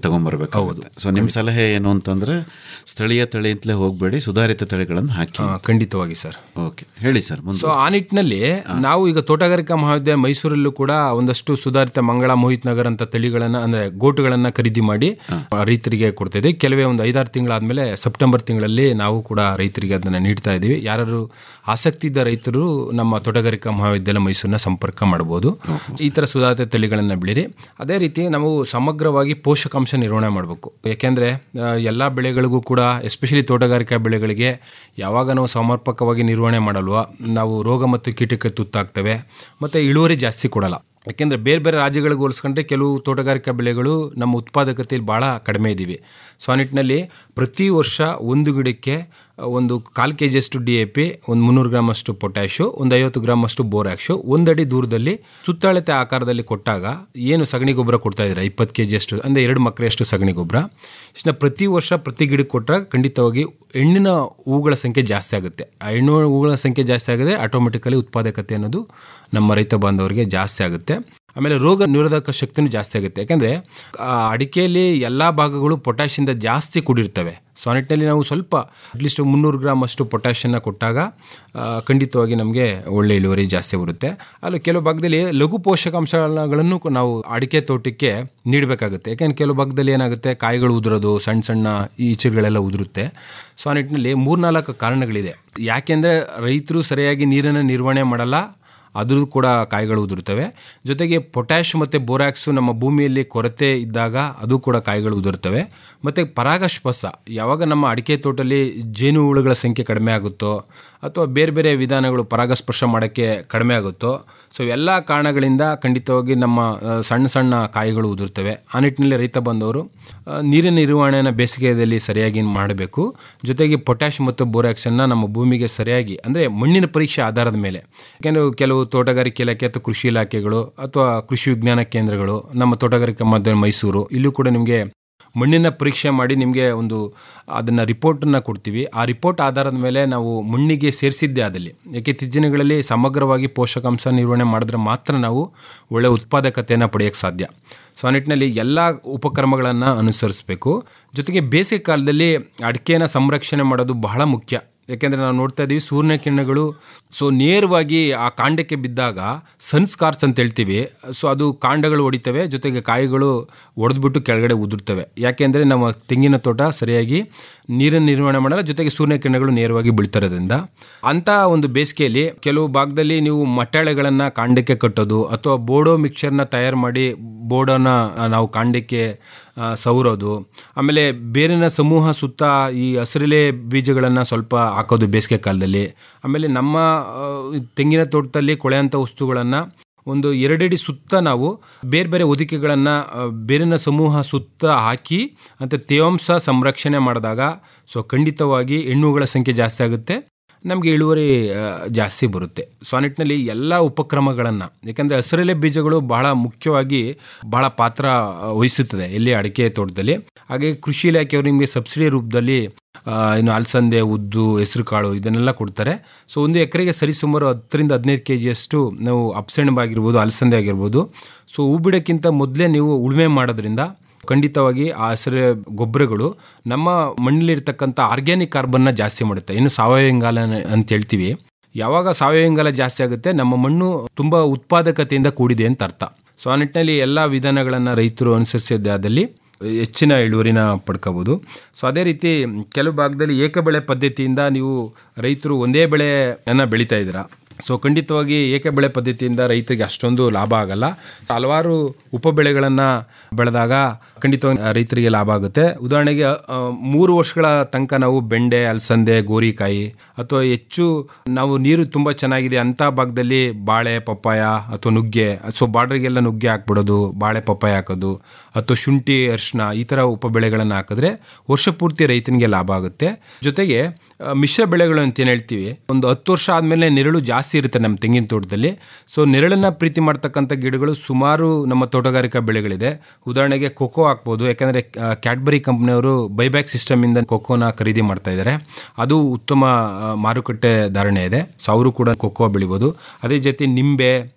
ಮಾಡ್ಕೋಬೇಕಾಗುತ್ತೆ ಸೊ ನಿಮ್ಮ ಸಲಹೆ ಏನು ಅಂತಂದ್ರೆ ಸ್ಥಳೀಯ ತಳಿ ಅಂತಲೇ ಹೋಗಬೇಡಿ ಸುಧಾರಿತ ತಳಿಗಳನ್ನು ಹಾಕಿ ಆ, ಖಂಡಿತವಾಗಿ ಸರ್ ಓಕೆ ಹೇಳಿ ಸರ್ ಸೊ ಮುಂದೆ ಆ ನಿಟ್ಟಿನಲ್ಲಿ ನಾವು ಈಗ ತೋಟಗಾರಿಕಾ ಮಹಾವಿದ್ಯಾಲಯ ಮೈಸೂರಲ್ಲೂ ಕೂಡ ಒಂದಷ್ಟು ಸುಧಾರಿತ ಮಂಗಳ ಮೋಹಿತ್ ನಗರ್ ಅಂತ ತಳಿಗಳನ್ನ ಅಂದ್ರೆ ಗೋಟುಗಳನ್ನ ಖರೀದಿ ಮಾಡಿ ರೈತರಿಗೆ ಕೊಡ್ತಾ ಇದ್ದೀವಿ ಕೆಲವೇ ಒಂದು ಐದಾರು ತಿಂಗಳಾದ್ಮೇಲೆ ಸೆಪ್ಟೆಂಬರ್ ತಿಂಗಳಲ್ಲಿ ನಾವು ಕೂಡ ರೈತರಿಗೆ ಅದನ್ನ ನೀಡ್ತಾ ಇದ್ದೀವಿ ಯಾರು ಆಸಕ್ತಿ ಇದ್ದ ರೈತರು ನಮ್ಮ ತೋಟಗಾರಿಕಾ ಮಹಾವಿದ್ಯಾಲಯ ಮೈಸೂರನ್ನ ಸಂಪರ್ಕ ಮಾಡಬಹುದು ಈ ತರ ಸುಧಾರಿತ ತಳಿಗಳನ್ನ ಬೆಳೀರಿ ಅದೇ ರೀತಿ ನಾವು ಸಮಗ್ರವಾಗಿ ಪೋಷಕಾಂಶ ನಿರ್ವಹಣೆ ಮಾಡಬೇಕು ಯಾಕೆಂದ್ರೆ ಆ, ಎಲ್ಲಾ ಬೆಳೆಗಳಿಗೂ ಕೂಡ ಎಸ್ಪೆಷಲಿ ತೋಟಗಾರಿಕಾ ಬೆಳೆಗಳಿಗೆ ಯಾವಾಗ ನಾವು ಸಮರ್ಪಕವಾಗಿ ನಿರ್ವಹಣೆ ಮಾಡಲ್ವಾ ನಾವು ರೋಗ ಮತ್ತು ಕೀಟಕ್ಕೆ ತುತ್ತಾಗ್ತವೆ ಮತ್ತು ಇಳುವರಿ ಜಾಸ್ತಿ ಕೊಡಲ್ಲ ಯಾಕೆಂದರೆ ಬೇರೆ ಬೇರೆ ರಾಜ್ಯಗಳಿಗೆ ಹೋಲಿಸ್ಕೊಂಡ್ರೆ ಕೆಲವು ತೋಟಗಾರಿಕಾ ಬೆಳೆಗಳು ನಮ್ಮ ಉತ್ಪಾದಕತೆಯಲ್ಲಿ ಭಾಳ ಕಡಿಮೆ ಇದ್ದೀವಿ ಸೊ ಆ ನಿಟ್ಟಿನಲ್ಲಿ ಪ್ರತಿ ವರ್ಷ ಒಂದು ಗಿಡಕ್ಕೆ ಒಂದು ಕಾಲು ಕೆ ಜಿಯಷ್ಟು ಡಿ ಎ ಪಿ ಒಂದು ಮುನ್ನೂರು ಗ್ರಾಮ್ ಅಷ್ಟು ಪೊಟ್ಯಾಶು ಒಂದು ಐವತ್ತು ಗ್ರಾಮ್ ಅಷ್ಟು ಬೋರ್ಯಾಕ್ಸು ಒಂದಡಿ ದೂರದಲ್ಲಿ ಸುತ್ತಳತೆ ಆಕಾರದಲ್ಲಿ ಕೊಟ್ಟಾಗ ಏನು ಸಗಣಿ ಗೊಬ್ಬರ ಕೊಡ್ತಾ ಇದ್ದಾರೆ ಇಪ್ಪತ್ತು ಕೆ ಜಿಯಷ್ಟು ಅಂದರೆ ಎರಡು ಮಕ್ಕಳಷ್ಟು ಸಗಣಿ ಗೊಬ್ಬರ ಇಷ್ಟನ್ನ ಪ್ರತಿ ವರ್ಷ ಪ್ರತಿ ಗಿಡಕ್ಕೆ ಕೊಟ್ಟಾಗ ಖಂಡಿತವಾಗಿ ಹೆಣ್ಣಿನ ಹೂಗಳ ಸಂಖ್ಯೆ ಜಾಸ್ತಿ ಆಗುತ್ತೆ ಆ ಹೆಣ್ಣು ಹೂಗಳ ಸಂಖ್ಯೆ ಜಾಸ್ತಿ ಆಗಿದೆ ಆಟೋಮೆಟಿಕಲಿ ಉತ್ಪಾದಕತೆ ಅನ್ನೋದು ನಮ್ಮ ರೈತ ಬಾಂಧವರಿಗೆ ಜಾಸ್ತಿ ಆಗುತ್ತೆ ಆಮೇಲೆ ರೋಗ ನಿರೋಧಕ ಶಕ್ತಿನೂ ಜಾಸ್ತಿ ಆಗುತ್ತೆ ಯಾಕಂದರೆ ಅಡಿಕೆಯಲ್ಲಿ ಎಲ್ಲ ಭಾಗಗಳು ಪೊಟ್ಯಾಷಿಯಿಂದ ಜಾಸ್ತಿ ಕೂಡಿರ್ತವೆ ಸೊ ಆ ನಿಟ್ಟಿನಲ್ಲಿ ನಾವು ಸ್ವಲ್ಪ ಅಟ್ಲೀಸ್ಟ್ ಮುನ್ನೂರು ಗ್ರಾಮ್ ಅಷ್ಟು ಪೊಟ್ಯಾಷನ್ನ ಕೊಟ್ಟಾಗ ಆ, ಖಂಡಿತವಾಗಿ ನಮಗೆ ಒಳ್ಳೆ ಇಳುವರಿ ಜಾಸ್ತಿ ಬರುತ್ತೆ ಅಲ್ಲಿ ಕೆಲವು ಭಾಗದಲ್ಲಿ ಲಘು ಪೋಷಕಾಂಶಗಳನ್ನು ಕ- ನಾವು ಅಡಿಕೆ ತೋಟಕ್ಕೆ ನೀಡಬೇಕಾಗುತ್ತೆ ಯಾಕೆಂದ್ರೆ ಕೆಲವು ಭಾಗದಲ್ಲಿ ಏನಾಗುತ್ತೆ ಕಾಯಿಗಳು ಉದುರೋದು ಸಣ್ಣ ಸಣ್ಣ ಈಚೆಗಳೆಲ್ಲ ಉದುರುತ್ತೆ ಸೊ ಆ ನಿಟ್ಟಿನಲ್ಲಿ ಮೂರ್ನಾಲ್ಕು ಕಾರಣಗಳಿದೆ ಯಾಕೆಂದರೆ ರೈತರು ಸರಿಯಾಗಿ ನೀರನ್ನು ನಿರ್ವಹಣೆ ಮಾಡಲ್ಲ ಅದ್ರೂ ಕೂಡ ಕಾಯಿಗಳು ಉದುರ್ತವೆ ಜೊತೆಗೆ ಪೊಟ್ಯಾಶ್ ಮತ್ತು ಬೋರಾಕ್ಸು ನಮ್ಮ ಭೂಮಿಯಲ್ಲಿ ಕೊರತೆ ಇದ್ದಾಗ ಅದು ಕೂಡ ಕಾಯಿಗಳು ಉದುರ್ತವೆ ಮತ್ತು ಪರಾಗಸ್ಪರ್ಶ ಯಾವಾಗ ನಮ್ಮ ಅಡಿಕೆ ತೋಟದಲ್ಲಿ ಜೇನು ಹುಳುಗಳ ಸಂಖ್ಯೆ ಕಡಿಮೆ ಆಗುತ್ತೋ ಅಥವಾ ಬೇರೆ ಬೇರೆ ವಿಧಾನಗಳು ಪರಾಗಸ್ಪರ್ಶ ಮಾಡೋಕ್ಕೆ ಕಡಿಮೆ ಆಗುತ್ತೋ ಸೊ ಎಲ್ಲ ಕಾರಣಗಳಿಂದ ಖಂಡಿತವಾಗಿ ನಮ್ಮ ಆ, ಸಣ್ಣ ಸಣ್ಣ ಕಾಯಿಗಳು ಉದುರ್ತವೆ ಆ ನಿಟ್ಟಿನಲ್ಲಿ ರೈತ ಬಂದವರು ಆ, ನೀರಿನ ನಿರ್ವಹಣೆಯನ್ನು ಬೇಸಿಗೆಯಲ್ಲಿ ಸರಿಯಾಗಿ ಮಾಡಬೇಕು ಜೊತೆಗೆ ಪೊಟ್ಯಾಶ್ ಮತ್ತು ಬೋರಾಕ್ಸನ್ನು ನಮ್ಮ ಭೂಮಿಗೆ ಸರಿಯಾಗಿ ಅಂದರೆ ಮಣ್ಣಿನ ಪರೀಕ್ಷೆ ಆಧಾರದ ಮೇಲೆ ಯಾಕೆಂದರೆ ಕೆಲವು ತೋಟಗಾರಿಕೆ ಇಲಾಖೆ ಅಥವಾ ಕೃಷಿ ಇಲಾಖೆಗಳು ಅಥವಾ ಕೃಷಿ ವಿಜ್ಞಾನ ಕೇಂದ್ರಗಳು ನಮ್ಮ ತೋಟಗಾರಿಕಾ ಮಧ್ಯ ಮೈಸೂರು ಇಲ್ಲೂ ಕೂಡ ನಿಮಗೆ ಮಣ್ಣಿನ ಪರೀಕ್ಷೆ ಮಾಡಿ ನಿಮಗೆ ಒಂದು ಅದನ್ನು ರಿಪೋರ್ಟನ್ನು ಕೊಡ್ತೀವಿ ಆ ರಿಪೋರ್ಟ್ ಆಧಾರದ ಮೇಲೆ ನಾವು ಮಣ್ಣಿಗೆ ಸೇರಿಸಿದ್ದೇ ಆದಲ್ಲಿ ಯಾಕೆ ಇತ್ತೀಚಿನಗಳಲ್ಲಿ ಸಮಗ್ರವಾಗಿ ಪೋಷಕಾಂಶ ನಿರ್ವಹಣೆ ಮಾಡಿದ್ರೆ ಮಾತ್ರ ನಾವು ಒಳ್ಳೆಯ ಉತ್ಪಾದಕತೆಯನ್ನು ಪಡೆಯೋಕ್ಕೆ ಸಾಧ್ಯ ಸೊ ಆ ನಿಟ್ಟಿನಲ್ಲಿ ಎಲ್ಲ ಉಪಕ್ರಮಗಳನ್ನು ಅನುಸರಿಸಬೇಕು ಜೊತೆಗೆ ಬೇಸಿಗೆ ಕಾಲದಲ್ಲಿ ಅಡಿಕೆನ ಸಂರಕ್ಷಣೆ ಮಾಡೋದು ಬಹಳ ಮುಖ್ಯ ಯಾಕೆಂದರೆ ನಾವು ನೋಡ್ತಾ ಇದ್ದೀವಿ ಸೂರ್ಯನ ಕಿರಣಗಳು ಸೊ ನೇರವಾಗಿ ಆ ಕಾಂಡಕ್ಕೆ ಬಿದ್ದಾಗ ಸನ್ಸ್ಕಾರ್ಸ್ ಅಂತ ಹೇಳ್ತೀವಿ ಸೊ ಅದು ಕಾಂಡಗಳು ಹೊಡಿತವೆ ಜೊತೆಗೆ ಕಾಯಿಗಳು ಒಡೆದ್ಬಿಟ್ಟು ಕೆಳಗಡೆ ಉದುರ್ತವೆ ಯಾಕೆಂದರೆ ನಮ್ಮ ತೆಂಗಿನ ತೋಟ ಸರಿಯಾಗಿ ನೀರನ್ನು ನಿರ್ವಹಣೆ ಮಾಡಲ್ಲ ಜೊತೆಗೆ ಸೂರ್ಯನ ಕಿರಣಗಳು ನೇರವಾಗಿ ಬೀಳ್ತಿರೋದ್ರಿಂದ ಅಂಥ ಒಂದು ಬೇಸಿಗೆಯಲ್ಲಿ ಕೆಲವು ಭಾಗದಲ್ಲಿ ನೀವು ಮಟ್ಟಾಳೆಗಳನ್ನು ಕಾಂಡಕ್ಕೆ ಕಟ್ಟೋದು ಅಥವಾ ಬೋಡೋ ಮಿಕ್ಸರ್ನ ತಯಾರು ಮಾಡಿ ಬೋರ್ಡನ್ನ ನಾವು ಕಾಂಡಕ್ಕೆ ಆ, ಸವರೋದು ಆಮೇಲೆ ಬೇರಿನ ಸಮೂಹ ಸುತ್ತ ಈ ಹಸಿರೆಲೆ ಬೀಜಗಳನ್ನು ಸ್ವಲ್ಪ ಹಾಕೋದು ಬೇಸಿಗೆ ಕಾಲದಲ್ಲಿ ಆಮೇಲೆ ನಮ್ಮ ಆ, ತೆಂಗಿನ ತೋಟದಲ್ಲಿ ಕೊಳೆಯಂಥ ವಸ್ತುಗಳನ್ನು ಒಂದು ಎರಡಡಿ ಸುತ್ತ ನಾವು ಬೇರೆ ಬೇರೆ ಹೊದಿಕೆಗಳನ್ನು ಬೇರಿನ ಸಮೂಹ ಸುತ್ತ ಹಾಕಿ ಅಂತ ತೇವಾಂಶ ಸಂರಕ್ಷಣೆ ಮಾಡಿದಾಗ ಸೊ ಖಂಡಿತವಾಗಿ ಹೆಣ್ಣುಗಳ ಸಂಖ್ಯೆ ಜಾಸ್ತಿ ಆಗುತ್ತೆ ನಮಗೆ ಇಳುವರಿ ಆ, ಜಾಸ್ತಿ ಬರುತ್ತೆ ಸೊ ಆ ನಿಟ್ಟಿನಲ್ಲಿ ಎಲ್ಲ ಉಪಕ್ರಮಗಳನ್ನು ಯಾಕಂದರೆ ಹಸಿರೆಲೆ ಬೀಜಗಳು ಬಹಳ ಮುಖ್ಯವಾಗಿ ಬಹಳ ಪಾತ್ರ ಆ, ವಹಿಸುತ್ತದೆ ಎಲ್ಲಿ ಅಡಿಕೆ ತೋಟದಲ್ಲಿ ಹಾಗೆ ಕೃಷಿ ಇಲಾಖೆಯವರು ನಿಮಗೆ ಸಬ್ಸಿಡಿ ರೂಪದಲ್ಲಿ ಆ, ಇನ್ನು ಅಲಸಂದೆ ಉದ್ದು ಹೆಸರು ಕಾಳು ಇದನ್ನೆಲ್ಲ ಕೊಡ್ತಾರೆ ಸೊ ಒಂದು ಎಕರೆಗೆ ಸರಿಸುಮಾರು ಹತ್ತರಿಂದ ಹದಿನೈದು ಕೆ ಜಿಯಷ್ಟು ನಾವು ಅಪ್ಸೆಣಬ್ ಆಗಿರ್ಬೋದು ಅಲಸಂದೆ ಆಗಿರ್ಬೋದು ಸೊ ಹೂ ಬಿಡೋಕ್ಕಿಂತ ಮೊದಲೇ ನೀವು ಉಳುಮೆ ಮಾಡೋದ್ರಿಂದ ಖಂಡಿತವಾಗಿ ಆ ಹಸಿರು ಗೊಬ್ಬರಗಳು ನಮ್ಮ ಮಣ್ಣಲ್ಲಿರ್ತಕ್ಕಂಥ ಆರ್ಗ್ಯಾನಿಕ್ ಕಾರ್ಬನ್ನ ಜಾಸ್ತಿ ಮಾಡುತ್ತೆ ಇನ್ನು ಸಾವಯವ ಇಂಗಾಲ ಅಂತ ಹೇಳ್ತೀವಿ ಯಾವಾಗ ಸಾವಯವ ಇಂಗಾಲ ಜಾಸ್ತಿ ಆಗುತ್ತೆ ನಮ್ಮ ಮಣ್ಣು ತುಂಬ ಉತ್ಪಾದಕತೆಯಿಂದ ಕೂಡಿದೆ ಅಂತ ಅರ್ಥ ಸೊ ಆ ನಿಟ್ಟಿನಲ್ಲಿ ಎಲ್ಲ ವಿಧಾನಗಳನ್ನು ರೈತರು ಅನುಸರಿಸಿದ್ದಾದಲ್ಲಿ ಹೆಚ್ಚಿನ ಇಳುವರಿನ ಪಡ್ಕೋಬೋದು ಸೊ ಅದೇ ರೀತಿ ಕೆಲವು ಭಾಗದಲ್ಲಿ ಏಕಬೆಳೆ ಪದ್ಧತಿಯಿಂದ ನೀವು ರೈತರು ಒಂದೇ ಬೆಳೆಯನ್ನು ಬೆಳೀತಾ ಇದ್ದೀರಾ ಸೊ ಖಂಡಿತವಾಗಿ ಏಕ ಬೆಳೆ ಪದ್ಧತಿಯಿಂದ ರೈತರಿಗೆ ಅಷ್ಟೊಂದು ಲಾಭ ಆಗಲ್ಲ ಹಲವಾರು ಉಪಬೆಳೆಗಳನ್ನು ಬೆಳೆದಾಗ ಖಂಡಿತವಾಗಿ ರೈತರಿಗೆ ಲಾಭ ಆಗುತ್ತೆ ಉದಾಹರಣೆಗೆ ಆ, ಮೂರು ವರ್ಷಗಳ ತನಕ ನಾವು ಬೆಂಡೆ ಅಲಸಂದೆ ಗೋರಿಕಾಯಿ ಅಥವಾ ಹೆಚ್ಚು ನಾವು ನೀರು ತುಂಬ ಚೆನ್ನಾಗಿದೆ ಅಂಥ ಭಾಗದಲ್ಲಿ ಬಾಳೆ ಪಪ್ಪಾಯ ಅಥವಾ ನುಗ್ಗೆ ಸೊ ಬಾರ್ಡ್ರಿಗೆಲ್ಲ ನುಗ್ಗೆ ಹಾಕ್ಬಿಡೋದು ಬಾಳೆ ಪಪ್ಪಾಯ ಹಾಕೋದು ಅಥವಾ ಶುಂಠಿ ಅರಿಶಿನ ಈ ಥರ ಉಪಬೆಳೆಗಳನ್ನು ಹಾಕಿದ್ರೆ ವರ್ಷ ಪೂರ್ತಿ ರೈತನಿಗೆ ಲಾಭ ಆಗುತ್ತೆ ಜೊತೆಗೆ ಆ, ಮಿಶ್ರ ಬೆಳೆಗಳು ಅಂತ ಏನು ಹೇಳ್ತೀವಿ ಒಂದು ಹತ್ತು ವರ್ಷ ಆದಮೇಲೆ ನೆರಳು ಜಾಸ್ತಿ ಇರುತ್ತೆ ನಮ್ಮ ತೆಂಗಿನ ತೋಟದಲ್ಲಿ ಸೊ ನೆರಳನ್ನು ಪ್ರೀತಿ ಮಾಡ್ತಕ್ಕಂಥ ಗಿಡಗಳು ಸುಮಾರು ನಮ್ಮ ತೋಟಗಾರಿಕಾ ಬೆಳೆಗಳಿದೆ ಉದಾಹರಣೆಗೆ ಕೊಕೋ ಹಾಕ್ಬೋದು ಯಾಕಂದರೆ ಕ್ಯಾಡ್ಬರಿ ಕಂಪ್ನಿಯವರು ಬೈಬ್ಯಾಕ್ ಸಿಸ್ಟಮಿಂದ ಕೊಕೋನ ಖರೀದಿ ಮಾಡ್ತಾ ಇದ್ದಾರೆ ಅದು ಉತ್ತಮ ಆ, ಮಾರುಕಟ್ಟೆ ಧಾರಣೆ ಇದೆ ಸೊ ಅವರು ಕೂಡ ಕೊಕ್ಕೋ ಬೆಳಿಬೋದು ಅದೇ ಜೊತೆ ನಿಂಬೆ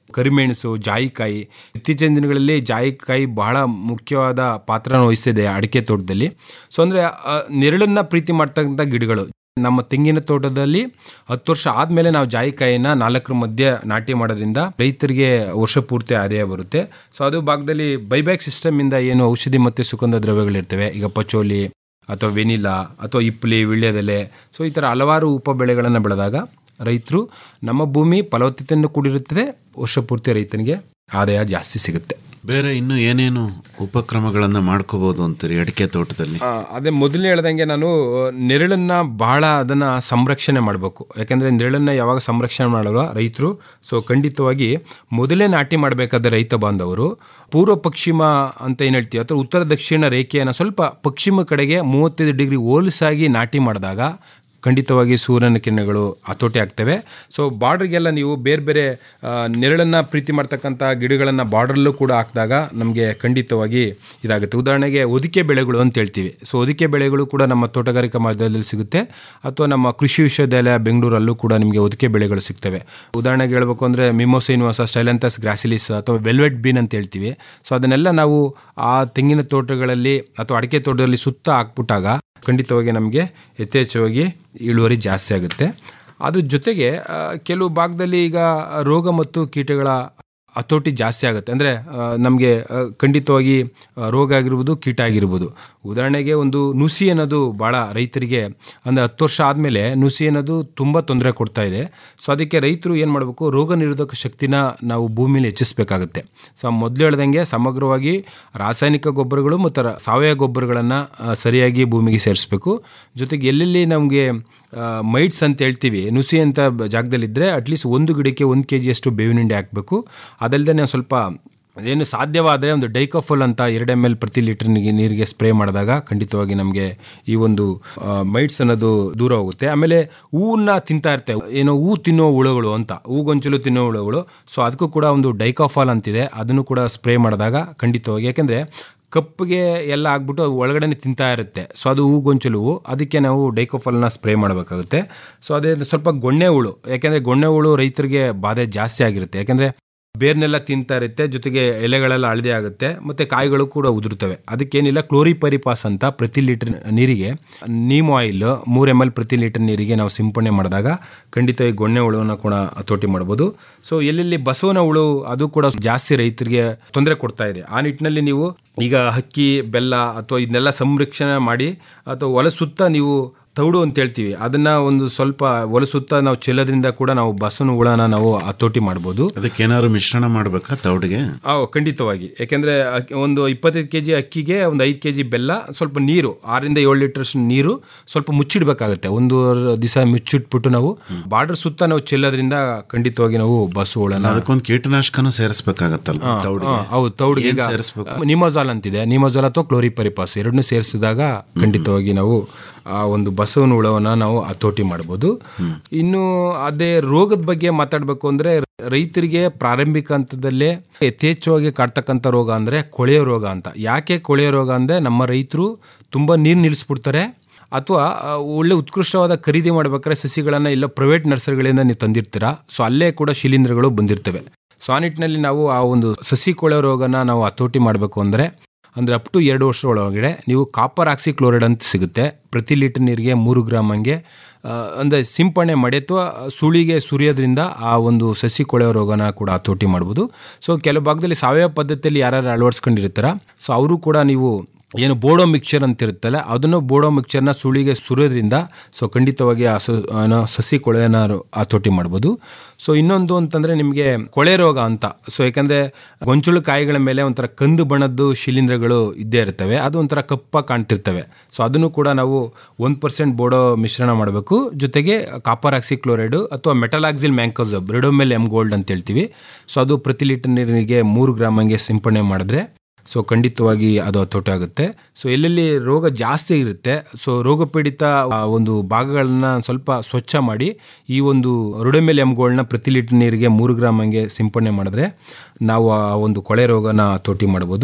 ಕರಿಮೆಣಸು ಜಾಯಿಕಾಯಿ ಇತ್ತೀಚಿನ ದಿನಗಳಲ್ಲಿ ಜಾಯಿಕಾಯಿ ಬಹಳ ಮುಖ್ಯವಾದ ಪಾತ್ರನ ವಹಿಸಿದೆ ಅಡಿಕೆ ತೋಟದಲ್ಲಿ ಸೊ ಅಂದರೆ ನೆರಳನ್ನು ಪ್ರೀತಿ ಮಾಡ್ತಕ್ಕಂಥ ಗಿಡಗಳು ನಮ್ಮ ತೆಂಗಿನ ತೋಟದಲ್ಲಿ ಹತ್ತು ವರ್ಷ ಆದಮೇಲೆ ನಾವು ಜಾಯಿಕಾಯಿನ ನಾಲ್ಕರ ಮಧ್ಯೆ ನಾಟಿ ಮಾಡೋದ್ರಿಂದ ರೈತರಿಗೆ ವರ್ಷ ಪೂರ್ತಿ ಆದಾಯ ಬರುತ್ತೆ ಸೊ ಅದು ಭಾಗದಲ್ಲಿ ಬೈಬ್ಯಾಕ್ ಸಿಸ್ಟಮಿಂದ ಏನು ಔಷಧಿ ಮತ್ತು ಸುಗಂಧ ದ್ರವ್ಯಗಳಿರ್ತವೆ ಈಗ ಪಚೋಲಿ ಅಥವಾ ವೆನಿಲಾ ಅಥವಾ ಇಪ್ಪಲಿ ವಿಳ್ಯದೆಲೆ ಸೊ ಈ ಥರ ಹಲವಾರು ಉಪ ಬೆಳೆಗಳನ್ನು ಬೆಳೆದಾಗ ರೈತರು ನಮ್ಮ ಭೂಮಿ ಫಲವತ್ತತೆಯನ್ನು ಕೂಡಿರುತ್ತದೆ ವರ್ಷ ಪೂರ್ತಿ ರೈತನಿಗೆ ಆದಾಯ ಜಾಸ್ತಿ ಸಿಗುತ್ತೆ ಬೇರೆ ಇನ್ನು ಏನೇನು ಉಪಕ್ರಮಗಳನ್ನ ಮಾಡ್ಕೋಬಹುದು ಅಂತೀರಿ ಅಡಿಕೆ ತೋಟದಲ್ಲಿ ಆ, ಅದೇ ಮೊದಲನೇ ಹೇಳ್ದಂಗೆ ನಾನು ಆ, ನೆರಳನ್ನ ಬಹಳ ಅದನ್ನ ಸಂರಕ್ಷಣೆ ಮಾಡಬೇಕು ಯಾಕಂದ್ರೆ ನೆರಳನ್ನ ಯಾವಾಗ ಸಂರಕ್ಷಣೆ ಮಾಡಲ್ವ ರೈತರು ಸೊ ಖಂಡಿತವಾಗಿ ಮೊದಲೇ ನಾಟಿ ಮಾಡಬೇಕಾದ ರೈತ ಬಾಂಧವರು ಪೂರ್ವ ಪಶ್ಚಿಮ ಅಂತ ಏನು ಹೇಳ್ತೀವಿ ಅಥವಾ ಉತ್ತರ ದಕ್ಷಿಣ ರೇಖೆಯನ್ನು ಸ್ವಲ್ಪ ಪಶ್ಚಿಮ ಕಡೆಗೆ ಮೂವತ್ತೈದು ಡಿಗ್ರಿ ಹೋಲಿಸಾಗಿ ನಾಟಿ ಮಾಡಿದಾಗ ಖಂಡಿತವಾಗಿ ಸೂರ್ಯನ ಕಿರಣಗಳು ಹತೋಟಿ ಆಗ್ತವೆ ಸೊ ಬಾರ್ಡ್ರಿಗೆಲ್ಲ ನೀವು ಬೇರೆ ಬೇರೆ ಆ, ನೆರಳನ್ನ ಪ್ರೀತಿ ಮಾಡ್ತಕ್ಕಂಥ ಗಿಡಗಳನ್ನು ಬಾರ್ಡ್ರಲ್ಲೂ ಕೂಡ ಹಾಕಿದಾಗ ನಮಗೆ ಖಂಡಿತವಾಗಿ ಇದಾಗುತ್ತೆ ಉದಾಹರಣೆಗೆ ಒದಿಕೆ ಬೆಳೆಗಳು ಅಂತ ಹೇಳ್ತೀವಿ ಸೊ ಒದಿಕೆ ಬೆಳೆಗಳು ಕೂಡ ನಮ್ಮ ತೋಟಗಾರಿಕಾ ಮಹಾವಿದ್ಯಾಲಯದಲ್ಲಿ ಸಿಗುತ್ತೆ ಅಥವಾ ನಮ್ಮ ಕೃಷಿ ವಿಶ್ವವಿದ್ಯಾಲಯ ಬೆಂಗಳೂರಲ್ಲೂ ಕೂಡ ನಿಮಗೆ ಒದಿಕೆ ಬೆಳೆಗಳು ಸಿಗ್ತವೆ ಉದಾಹರಣೆಗೆ ಹೇಳ್ಬೇಕು ಅಂದರೆ ಮಿಮೋಸೈನ್ವಾಸ ಸ್ಟೈಲಂತಸ್ ಗ್ರಾಸಿಲಿಸ್ ಅಥವಾ ವೆಲ್ವೆಟ್ ಬೀನ್ ಅಂತ ಹೇಳ್ತೀವಿ ಸೊ ಅದನ್ನೆಲ್ಲ ನಾವು ಆ ತೆಂಗಿನ ತೋಟಗಳಲ್ಲಿ ಅಥವಾ ಅಡಿಕೆ ತೋಟದಲ್ಲಿ ಸುತ್ತ ಹಾಕ್ಬಿಟ್ಟಾಗ ಖಂಡಿತವಾಗಿ ನಮಗೆ ಯಥೇಚ್ಛವಾಗಿ ಇಳುವರಿ ಜಾಸ್ತಿ ಆಗುತ್ತೆ ಅದ್ರ ಜೊತೆಗೆ ಆ, ಕೆಲವು ಭಾಗದಲ್ಲಿ ಈಗ ರೋಗ ಮತ್ತು ಕೀಟಗಳ ಹತೋಟಿ ಜಾಸ್ತಿ ಆಗುತ್ತೆ ಅಂದರೆ ನಮಗೆ ಖಂಡಿತವಾಗಿ ಆ, ರೋಗ ಆಗಿರ್ಬೋದು ಕೀಟ ಆಗಿರ್ಬೋದು ಉದಾಹರಣೆಗೆ ಒಂದು ನುಸಿ ಅನ್ನೋದು ಭಾಳ ರೈತರಿಗೆ ಅಂದರೆ ಹತ್ತು ವರ್ಷ ಆದಮೇಲೆ ನುಸಿ ಅನ್ನೋದು ತುಂಬ ತೊಂದರೆ ಕೊಡ್ತಾ ಇದೆ ಸೊ ಅದಕ್ಕೆ ರೈತರು ಏನು ಮಾಡಬೇಕು ರೋಗ ನಿರೋಧಕ ಶಕ್ತಿನ ನಾವು ಭೂಮಿಲಿ ಹೆಚ್ಚಿಸಬೇಕಾಗುತ್ತೆ ಸೊ ಮೊದಲು ಹೇಳ್ದಂಗೆ ಸಮಗ್ರವಾಗಿ ರಾಸಾಯನಿಕ ಗೊಬ್ಬರಗಳು ಮತ್ತು ರ- ಸಾವಯವ ಗೊಬ್ಬರಗಳನ್ನು ಸರಿಯಾಗಿ ಭೂಮಿಗೆ ಸೇರಿಸಬೇಕು ಜೊತೆಗೆ ಎಲ್ಲೆಲ್ಲಿ ನಮಗೆ ಮೈಟ್ಸ್ ಅಂತ ಹೇಳ್ತೀವಿ ನುಸಿ ಅಂತ ಬ- ಜಾಗದಲ್ಲಿದ್ದರೆ ಅಟ್ಲೀಸ್ಟ್ ಒಂದು ಗಿಡಕ್ಕೆ ಒಂದು ಕೆ ಜಿಯಷ್ಟು ಬೇವಿನ ಹಿಂಡಿ ಹಾಕಬೇಕು ಅದಲ್ಲದೆ ನಾವು ಸ್ವಲ್ಪ ಏನು ಸಾಧ್ಯವಾದರೆ ಒಂದು ಡೈಕೋಫಲ್ ಅಂತ ಎರಡು ಎಮ್ ಎಲ್ ಪ್ರತಿ ಲೀಟರ್ ನೀರಿಗೆ ಸ್ಪ್ರೇ ಮಾಡಿದಾಗ ಖಂಡಿತವಾಗಿ ನಮಗೆ ಈ ಒಂದು ಮೈಟ್ಸ್ ಅನ್ನೋದು ದೂರ ಹೋಗುತ್ತೆ ಆಮೇಲೆ ಹೂವನ್ನ ತಿಂತಾ ಇರ್ತೇವೆ ಏನೋ ಹೂ ತಿನ್ನೋ ಹುಳುಗಳು ಅಂತ ಹೂಗೊಂಚಲು ತಿನ್ನೋ ಹುಳುಗಳು ಸೊ ಅದಕ್ಕೂ ಕೂಡ ಒಂದು ಡೈಕೋಫಾಲ್ ಅಂತಿದೆ ಅದನ್ನು ಕೂಡ ಸ್ಪ್ರೇ ಮಾಡಿದಾಗ ಖಂಡಿತವಾಗಿ ಯಾಕೆಂದರೆ ಕಪ್ಪಿಗೆ ಎಲ್ಲ ಆಗ್ಬಿಟ್ಟು ಅದು ಒಳಗಡೆ ತಿಂತಾ ಇರುತ್ತೆ ಸೊ ಅದು ಹೂಗೊಂಚಲು ಹೂವು ಅದಕ್ಕೆ ನಾವು ಡೈಕೋಫಲ್ನ ಸ್ಪ್ರೇ ಮಾಡಬೇಕಾಗುತ್ತೆ ಸೊ ಅದೇ ಸ್ವಲ್ಪ ಗೊಣ್ಣೆ ಹುಳು ಯಾಕೆಂದರೆ ಗೊಣ್ಣೆ ಹುಳು ರೈತರಿಗೆ ಬಾಧೆ ಜಾಸ್ತಿ ಆಗಿರುತ್ತೆ ಯಾಕೆಂದರೆ ಬೇರ್ನೆಲ್ಲ ತಿಂತಾ ಇರುತ್ತೆ ಜೊತೆಗೆ ಎಲೆಗಳೆಲ್ಲ ಹಳದಿ ಆಗುತ್ತೆ ಮತ್ತು ಕಾಯಿಗಳು ಕೂಡ ಉದುರುತ್ತವೆ ಅದಕ್ಕೇನಿಲ್ಲ ಕ್ಲೋರಿಪರಿಪಾಸ್ ಅಂತ ಪ್ರತಿ ಲೀಟರ್ ನೀರಿಗೆ ನೀಮ್ ಆಯಿಲ್ ಮೂರು ಎಮ್ ಎಲ್ ಪ್ರತಿ ಲೀಟರ್ ನೀರಿಗೆ ನಾವು ಸಿಂಪಡಣೆ ಮಾಡಿದಾಗ ಖಂಡಿತ ಈ ಗೊಣ್ಣೆ ಹುಳುವನ್ನು ಕೂಡ ಹತೋಟಿ ಮಾಡ್ಬೋದು ಸೊ ಎಲ್ಲೆಲ್ಲಿ ಬಸವನ ಹುಳು ಅದು ಕೂಡ ಜಾಸ್ತಿ ರೈತರಿಗೆ ತೊಂದರೆ ಕೊಡ್ತಾ ಇದೆ ಆ ನಿಟ್ಟಿನಲ್ಲಿ ನೀವು ಈಗ ಹಕ್ಕಿ ಬೆಲ್ಲ ಅಥವಾ ಇದನ್ನೆಲ್ಲ ಸಂರಕ್ಷಣೆ ಮಾಡಿ ಅಥವಾ ಹೊಲ ಸುತ್ತ ನೀವು ತೌಡು ಅಂತ ಹೇಳ್ತೀವಿ ಅದನ್ನ ಒಂದು ಸ್ವಲ್ಪ ಹೊಲಸುತ್ತ ನಾವು ಚೆಲ್ಲೋದ್ರಿಂದ ಕೂಡ ನಾವು ಬಸವನ ಹುಳನ ನಾವು ಹತೋಟಿ ಮಾಡ್ಬೋದು ಅದಕ್ಕೆ ಏನಾದ್ರು ಮಿಶ್ರಣ ಮಾಡ್ಬೇಕಾ ತೌಡಿಗೆ ಆ, ಖಂಡಿತವಾಗಿ ಯಾಕೆಂದ್ರೆ ಅಕ್ಕಿ- ಒಂದು ಇಪ್ಪತ್ತೈದು ಕೆ ಜಿ ಅಕ್ಕಿಗೆ ಒಂದು ಐದು ಕೆ ಜಿ ಬೆಲ್ಲ ಸ್ವಲ್ಪ ನೀರು ಆರಿಂದ ಏಳು ಲೀಟರ್ಸ್ ನೀರು ಸ್ವಲ್ಪ ಮುಚ್ಚಿಡ್ಬೇಕಾಗುತ್ತೆ ಒಂದು ದಿವಸ ಮುಚ್ಚಿಟ್ಬಿಟ್ಟು ನಾವು ಬಾರ್ಡರ್ ಸುತ್ತ ನಾವು ಚೆಲ್ಲೋದ್ರಿಂದ ಖಂಡಿತವಾಗಿ ನಾವು ಬಸ್ಸು ಹುಳನ ಅದಕ್ಕೊಂದು ಕೀಟನಾಶಕನೂ ಸೇರಿಸ್ಬೇಕಾಗತ್ತಲ್ಲ ತೌಡಿಗೆ ಹಾ, ಹೌದು ತೌಡಿಗೆ ಏನ್ ಈಗ ಸೇರಿಸ್ಬೇಕು ನಿಮೋಜಾಲ್ ಅಂತಿದೆ ನಿಮೋಜಾಲ್ ಅಥವಾ ಕ್ಲೋರಿಪರಿಪಾಸ್ ಎರಡನ್ನೂ ಸೇರಿಸಿದಾಗ ಖಂಡಿತವಾಗಿ ನಾವು ಆ ಒಂದು ಬಸವನ ಹುಳವನ್ನ ನಾವು ಹತೋಟಿ ಮಾಡ್ಬೋದು ಇನ್ನು ಅದೇ ರೋಗದ ಬಗ್ಗೆ ಮಾತಾಡಬೇಕು ಅಂದ್ರೆ ರೈತರಿಗೆ ಪ್ರಾರಂಭಿಕ ಹಂತದಲ್ಲೇ ಯಥೇಚ್ಛವಾಗಿ ಕಾಡ್ತಕ್ಕಂಥ ರೋಗ ಅಂದ್ರೆ ಕೊಳೆಯ ರೋಗ ಅಂತ ಯಾಕೆ ಕೊಳೆಯ ರೋಗ ಅಂದ್ರೆ ನಮ್ಮ ರೈತರು ತುಂಬಾ ನೀರು ನಿಲ್ಲಿಸ್ಬಿಡ್ತಾರೆ ಅಥವಾ ಆ, ಒಳ್ಳೆ ಉತ್ಕೃಷ್ಟವಾದ ಖರೀದಿ ಮಾಡ್ಬೇಕಾದ್ರೆ ಸಸಿಗಳನ್ನು ಇಲ್ಲ ಪ್ರೈವೇಟ್ ನರ್ಸರಿಗಳಿಂದ ನೀವು ತಂದಿರ್ತೀರಾ ಸೊ ಅಲ್ಲೇ ಕೂಡ ಶಿಲೀಂಧ್ರಗಳು ಬಂದಿರ್ತವೆ ಸೊ ಆ ನಿಟ್ಟಿನಲ್ಲಿ ನಾವು ಆ ಒಂದು ಸಸಿ ಕೊಳೆ ರೋಗನ ನಾವು ಹತೋಟಿ ಮಾಡಬೇಕು ಅಂದರೆ ಅಂದರೆ ಅಪ್ ಟು ಎರಡು ವರ್ಷ ಒಳಗಡೆ ನೀವು ಕಾಪರ್ ಆಕ್ಸಿ ಕ್ಲೋರೈಡ್ ಅಂತ ಸಿಗುತ್ತೆ ಪ್ರತಿ ಲೀಟರ್ ನೀರಿಗೆ ಮೂರು ಗ್ರಾಮ್ ಹಂಗೆ ಆ, ಅಂದರೆ ಸಿಂಪಡಣೆ ಮಾಡಿ ಅಥವಾ ಸುಳಿಗೆ ಸುರಿಯೋದ್ರಿಂದ ಆ ಒಂದು ಸಸಿ ಕೊಳೆಯೋ ರೋಗನ ಕೂಡ ಹತೋಟಿ ಮಾಡ್ಬೋದು ಸೊ ಕೆಲವು ಭಾಗದಲ್ಲಿ ಸಾವಯವ ಪದ್ಧತಿಯಲ್ಲಿ ಯಾರ್ಯಾರು ಅಳವಡಿಸ್ಕೊಂಡಿರ್ತಾರ ಸೊ ಅವರು ಕೂಡ ನೀವು ಏನು ಬೋಡೋ ಮಿಕ್ಚರ್ ಅಂತ ಇರುತ್ತಲ್ಲ ಅದನ್ನು ಬೋಡೋ ಮಿಕ್ಚರ್ನ ಸುಳಿಗೆ ಸುರಿಯೋದ್ರಿಂದ ಸೊ ಖಂಡಿತವಾಗಿ ಆ ಸ ಏನೋ ಸಸಿ ಕೊಳೆನ ಹತೋಟಿ ಮಾಡ್ಬೋದು ಸೊ ಇನ್ನೊಂದು ಅಂತಂದರೆ ನಿಮಗೆ ಕೊಳೆ ರೋಗ ಅಂತ ಸೊ ಯಾಕಂದರೆ ಗೊಂಚಲು ಕಾಯಿಗಳ ಮೇಲೆ ಒಂಥರ ಕಂದು ಬಣ್ಣದ್ದು ಶಿಲೀಂಧ್ರಗಳು ಇದ್ದೇ ಇರ್ತವೆ ಅದು ಒಂಥರ ಕಪ್ಪ ಕಾಣ್ತಿರ್ತವೆ ಸೊ ಅದನ್ನು ಕೂಡ ನಾವು ಒಂದು ಪರ್ಸೆಂಟ್ ಬೋಡೋ ಮಿಶ್ರಣ ಮಾಡಬೇಕು ಜೊತೆಗೆ ಕಾಪರ್ ಆಕ್ಸಿ ಕ್ಲೋರೈಡು ಅಥವಾ metalaxyl mancozeb Ridomil M gold ಅಂತ ಹೇಳ್ತೀವಿ ಸೊ ಅದು ಪ್ರತಿ ಲೀಟರ್ ನೀರಿಗೆ ಮೂರು ಗ್ರಾಮ್ ಹಂಗೆ ಸಿಂಪಡಣೆ ಮಾಡಿದ್ರೆ ಸೊ ಖಂಡಿತವಾಗಿ ಅದು ಹತೋಟಿ ಆಗುತ್ತೆ ಸೊ ಎಲ್ಲೆಲ್ಲಿ ರೋಗ ಜಾಸ್ತಿ ಇರುತ್ತೆ ಸೊ ರೋಗ ಪೀಡಿತ ಆ ಒಂದು ಭಾಗಗಳನ್ನ ಸ್ವಲ್ಪ ಸ್ವಚ್ಛ ಮಾಡಿ ಈ ಒಂದು ರುಡೆಮೆಲ್ ಎಮ್ಗಳನ್ನ ಪ್ರತಿ ಲೀಟರ್ ನೀರಿಗೆ ಮೂರು ಗ್ರಾಮ್ ಹಂಗೆ ಸಿಂಪಡಣೆ ಮಾಡಿದ್ರೆ ನಾವು ಆ ಒಂದು ಕೊಳೆ ರೋಗನ ಹತೋಟಿ ಮಾಡ್ಬೋದು